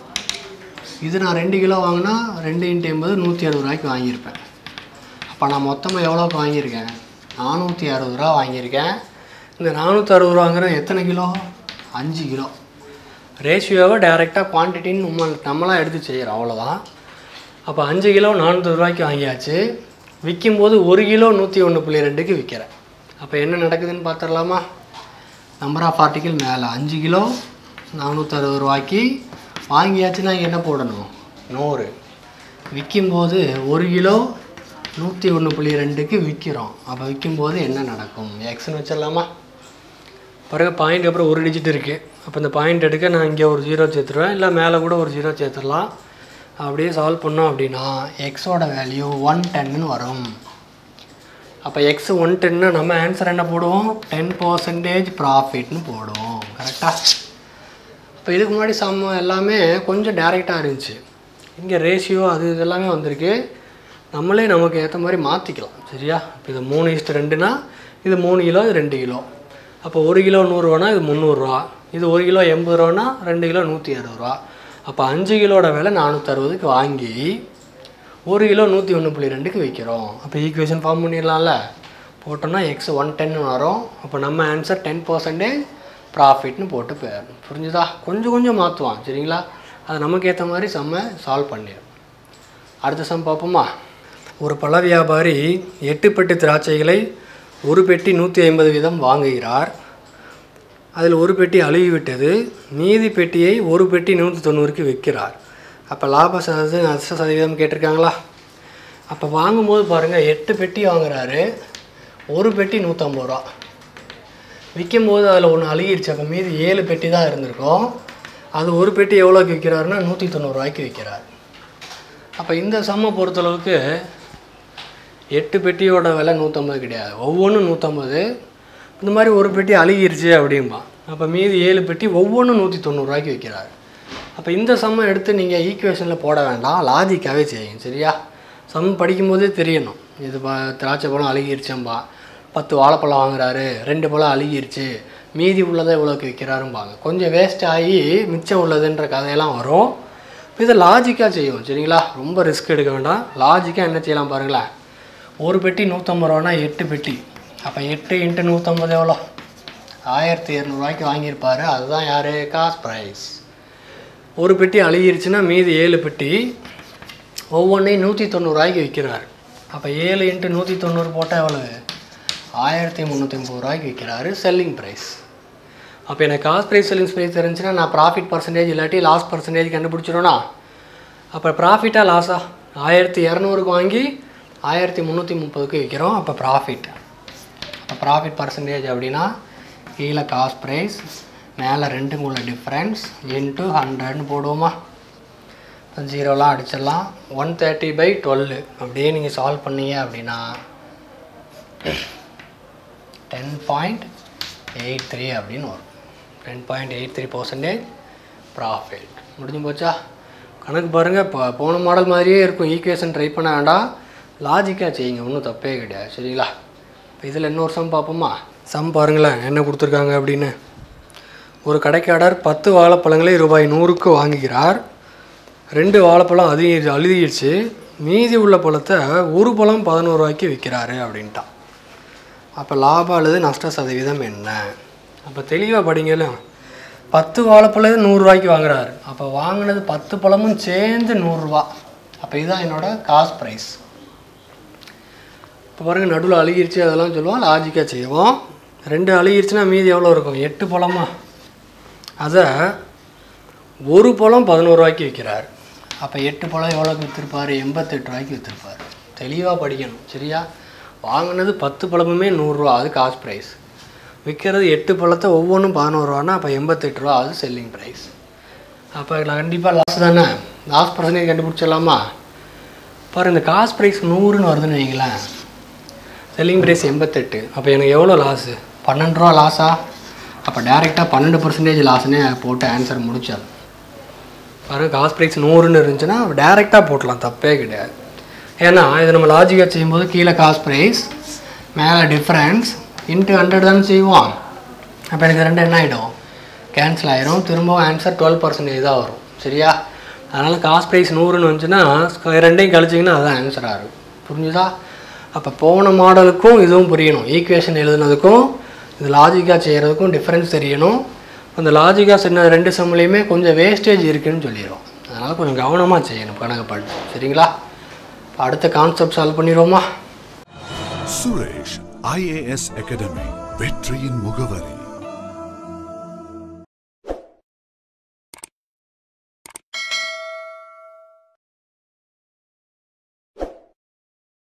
இது நான் ரெண்டு கிலோ வாங்கினா ரெண்டு இன்ட்டு எண்பது நூற்றி அறுபது ரூபாய்க்கு வாங்கியிருப்பேன் அப்போ நான் மொத்தமாக எவ்வளோக்கு வாங்கியிருக்கேன் நானூற்றி அறுபது ரூபா வாங்கியிருக்கேன் இந்த நானூற்றி அறுபது ரூபாங்கிறது எத்தனை கிலோ அஞ்சு கிலோ ரேஷியோவை டைரெக்டாக குவான்டிட்டின்னு நம்ம நம்மளாம் எடுத்து செய்கிறோம் அவ்வளோதான் அப்போ அஞ்சு கிலோ நானூற்றி ரூபாய்க்கு வாங்கியாச்சு விற்கும்போது ஒரு கிலோ நூற்றி ஒன்று புள்ளி ரெண்டுக்கு விற்கிறேன் அப்போ என்ன நடக்குதுன்னு பார்த்துடலாமா நம்பர் ஆஃப் ஆர்டிக்கிள் மேலே அஞ்சு கிலோ நானூற்றறுபது ரூபாய்க்கு வாங்கியாச்சுன்னா என்ன போடணும் நூறு விற்கும்போது ஒரு கிலோ நூற்றி ஒன்று புள்ளி ரெண்டுக்கு விற்கிறோம் அப்போ விற்கும்போது என்ன நடக்கும் எக்ஸ்னு வச்சிடலாமா பிறகு பாயிண்ட் அப்புறம் ஒரு டிஜிட் இருக்குது அப்போ இந்த பாயிண்ட் எடுக்க நான் இங்கே ஒரு ஜீரோ சேர்த்துருவேன் இல்லை மேலே கூட ஒரு ஜீரோ சேர்த்துடலாம் அப்படியே சால்வ் பண்ணோம் அப்படின்னா எக்ஸோட வேல்யூ ஒன் டென்னு வரும் அப்போ எக்ஸ் ஒன் டென்னு நம்ம ஆன்சர் என்ன போடுவோம் டென் பர்சன்டேஜ் ப்ராஃபிட்னு போடுவோம் கரெக்டாக இப்போ இதுக்கு முன்னாடி சம் எல்லாமே கொஞ்சம் டேரெக்டாக இருந்துச்சு இங்கே ரேஷியோ அது இது எல்லாமே வந்திருக்கு நம்மளே நமக்கு ஏற்ற மாதிரி மாற்றிக்கலாம் சரியா இப்போ இது மூணு இஸ்ட்டு ரெண்டுனா இது மூணு கிலோ இது ரெண்டு கிலோ அப்போ ஒரு கிலோ நூறுரூவானா இது முந்நூறுரூவா இது ஒரு கிலோ எண்பது ரூபானா ரெண்டு கிலோ நூற்றி அறுபது ரூபா அப்போ அஞ்சு கிலோட விலை நானூற்றறுபதுக்கு வாங்கி ஒரு கிலோ நூற்றி ஒன்று புள்ளி ரெண்டுக்கு விற்கிறோம் அப்போ ஈக்குவேஷன் ஃபார்ம் பண்ணிடலாம்ல போட்டோம்னா எக்ஸ் ஒன் டென் வரும் அப்போ நம்ம ஆன்சர் டென் பர்சன்டேஜ் ப்ராஃபிட்னு போட்டு போயிடணும் புரிஞ்சுதா கொஞ்சம் கொஞ்சம் மாற்றுவான் சரிங்களா அது நமக்கு ஏற்ற மாதிரி செம்ம சால்வ் பண்ணிடும் அடுத்த சம் பார்ப்போமா ஒரு பழ வியாபாரி எட்டு பெட்டி திராட்சைகளை ஒரு பெட்டி நூற்றி ஐம்பது வீதம் வாங்குகிறார் அதில் ஒரு பெட்டி அழுகிவிட்டது மீதி பெட்டியை ஒரு பெட்டி நூற்றி தொண்ணூறுக்கு விற்கிறார் அப்போ லாப சதவீதம் நஷ்ட சதவீதம் கேட்டிருக்காங்களா அப்போ வாங்கும்போது பாருங்கள் எட்டு பெட்டி வாங்குறாரு ஒரு பெட்டி நூற்றம்பது ரூபா விற்கும்போது அதில் ஒன்று அழுகிருச்சு அப்போ மீதி ஏழு பெட்டி தான் இருந்திருக்கும் அது ஒரு பெட்டி எவ்வளோக்கு விற்கிறாருன்னா நூற்றி தொண்ணூறுரூவாய்க்கு விற்கிறார் அப்போ இந்த சம்மை பொறுத்தளவுக்கு எட்டு பெட்டியோட விலை நூற்றம்பது கிடையாது ஒவ்வொன்றும் நூற்றம்பது இந்த மாதிரி ஒரு பெட்டி அழுகிருச்சு அப்படிம்பா அப்போ மீதி ஏழு பெட்டி ஒவ்வொன்றும் நூற்றி தொண்ணூறுரூவாய்க்கு விற்கிறாரு அப்போ இந்த சம்மை எடுத்து நீங்கள் ஈக்குவேஷனில் போட வேண்டாம் லாஜிக்காகவே செய்யுங்க சரியா சம் படிக்கும்போதே தெரியணும் இது ப திராட்சை பழம் அழுகிருச்சேம்பா பத்து வாழைப்பழம் வாங்குறாரு ரெண்டு பழம் அழுகிருச்சு மீதி உள்ளதை இவ்வளோக்கு விற்கிறாரும்பாங்க கொஞ்சம் வேஸ்ட் ஆகி மிச்சம் உள்ளதுன்ற கதையெல்லாம் வரும் இப்போ இதை லாஜிக்காக செய்யும் சரிங்களா ரொம்ப ரிஸ்க் எடுக்க வேண்டாம் லாஜிக்காக என்ன செய்யலாம் பாருங்களேன் ஒரு பெட்டி நூற்றம்பது ரூபானா எட்டு பெட்டி அப்போ எட்டு இன்ட்டு நூற்றம்பது எவ்வளோ ஆயிரத்தி இரநூறுவாய்க்கு வாங்கியிருப்பாரு அதுதான் யார் காசு ப்ரைஸ் ஒரு பெட்டி அழுகிருச்சுன்னா மீதி ஏழு பெட்டி ஒவ்வொன்றையும் நூற்றி தொண்ணூறுரூவாய்க்கு விற்கிறாரு அப்போ ஏழு இன்ட்டு நூற்றி தொண்ணூறு போட்டால் எவ்வளவு ஆயிரத்தி முந்நூற்றி ஐம்பது ரூபாய்க்கு விற்கிறாரு செல்லிங் ப்ரைஸ் அப்போ எனக்கு காஸ்ட் ப்ரைஸ் செல்லிங் ப்ரைஸ் தெரிஞ்சுன்னா நான் ப்ராஃபிட் பர்சன்டேஜ் இல்லாட்டி லாஸ் பர்சன்டேஜ் கண்டுபிடிச்சிடும்னா அப்போ ப்ராஃபிட்டா லாஸா ஆயிரத்தி இரநூறுக்கு வாங்கி ஆயிரத்தி முந்நூற்றி முப்பதுக்கு விற்கிறோம் அப்போ ப்ராஃபிட் அப்போ ப்ராஃபிட் பர்சன்டேஜ் அப்படின்னா கீழே காஸ்ட் ப்ரைஸ் மேலே ரெண்டுக்கும் உள்ள டிஃப்ரென்ஸ் இன்ட்டு ஹண்ட்ரட்னு போடுவோமா ஜீரோலாம் அடிச்சிடலாம் ஒன் தேர்ட்டி பை டுவெல் அப்படியே நீங்கள் சால்வ் பண்ணீங்க அப்படின்னா டென் பாயிண்ட் எயிட் த்ரீ அப்படின்னு வரும் ten point eight three percentage profit முடிஞ்சு போச்சா கணக்கு பாருங்கள் இப்போ போன மாடல் மாதிரியே இருக்கும் ஈக்குவேஷன் ட்ரை பண்ண வேண்டாம் லாஜிக்காக செய்யுங்க ஒன்றும் தப்பே கிடையாது சரிங்களா இப்போ இதில் இன்னொரு சம் பார்ப்போமா சம் பாருங்களேன் என்ன கொடுத்துருக்காங்க அப்படின்னு ஒரு கடைக்காரர் பத்து வாழைப்பழங்களை ரூபாய் நூறுக்கு வாங்குகிறார் ரெண்டு வாழைப்பழம் அதிக அழுதிடுச்சு மீதி உள்ள பழத்தை ஒரு பழம் பதினோரு ரூபாய்க்கு விற்கிறாரு அப்படின்ட்டான் அப்போ லாபம் அல்லது நஷ்ட சதவீதம் என்ன அப்போ தெளிவாக படிங்கல பத்து வாழைப்பழம் நூறுரூவாய்க்கு வாங்குறாரு அப்போ வாங்கினது பத்து பழமும் சேர்ந்து நூறுரூவா அப்போ இதுதான் என்னோட காஸ்ட் ப்ரைஸ் இப்போ பாருங்கள் நடுவில் அழுகிருச்சு அதெல்லாம் சொல்லுவோம் லாஜிக்காக செய்வோம் ரெண்டு அழுகிருச்சுன்னா மீதி எவ்வளோ இருக்கும் எட்டு பழமா அதை ஒரு பழம் பதினோரு ரூபாய்க்கு விற்கிறார் அப்போ எட்டு பழம் எவ்வளோக்கு விற்றுருப்பார் எண்பத்தெட்டு ரூபாய்க்கு விற்றுருப்பார் தெளிவாக படிக்கணும் சரியா வாங்கினது பத்து பழமுமே நூறுரூவா அது காஸ்ட் ப்ரைஸ் விற்கிறது எட்டு பழத்தை ஒவ்வொன்றும் பதினோருவானா அப்போ எண்பத்தெட்டு ரூபா அது செல்லிங் ப்ரைஸ் அப்போ கண்டிப்பாக லாஸ் தானே லாஸ் பர்சன்டேஜ் கண்டுபிடிச்சிடலாமா பாரு இந்த காஸ்ட் ப்ரைஸ் நூறுன்னு வருதுன்னு வைங்களேன் செல்லிங் ப்ரைஸ் எண்பத்தெட்டு அப்போ எனக்கு எவ்வளோ லாஸு பன்னெண்டு ரூபா லாஸா அப்போ டேரெக்டாக பன்னெண்டு பர்சன்டேஜ் லாஸ்னே போட்டு ஆன்சர் முடிச்சார் பாருங்க காஸ்ட் ப்ரைஸ் நூறுன்னு இருந்துச்சுன்னா டேரெக்டாக போட்டலாம் தப்பே கிடையாது ஏன்னா இதை நம்ம லாஜிக்காக செய்யும்போது கீழே காஸ்ட் ப்ரைஸ் மேலே டிஃப்ரென்ஸ் இன்ட்டு ஹண்ட்ரட் தானே செய்வோம் அப்போ எனக்கு ரெண்டு என்ன ஆகிடும் கேன்சல் ஆயிரும் திரும்பவும் ஆன்சர் டுவெல் பர்சன்டேஜ் தான் வரும் சரியா அதனால் காஸ்ட் ப்ரைஸ் நூறுன்னு வந்துச்சுன்னா ஸ்கொயர் ரெண்டையும் கழிச்சிங்கன்னா அதான் ஆன்சராக இருக்கும் புரிஞ்சுதா அப்போ போன மாடலுக்கும் இதுவும் புரியணும் ஈக்குவேஷன் எழுதுனதுக்கும் இது லாஜிக்காக செய்கிறதுக்கும் டிஃப்ரென்ஸ் தெரியணும் அந்த லாஜிக்காக சொன்ன ரெண்டு சம்லேயுமே கொஞ்சம் வேஸ்டேஜ் இருக்குன்னு சொல்லிடுவோம் அதனால் கொஞ்சம் கவனமாக செய்யணும் கணக்கு பாட்டு சரிங்களா இப்ப அடுத்த கான்செப்ட் சால்வ் பண்ணிடுவோமா சுரேஷ் ஐஏஎஸ் அகாடமி வெற்றியின் முகவரி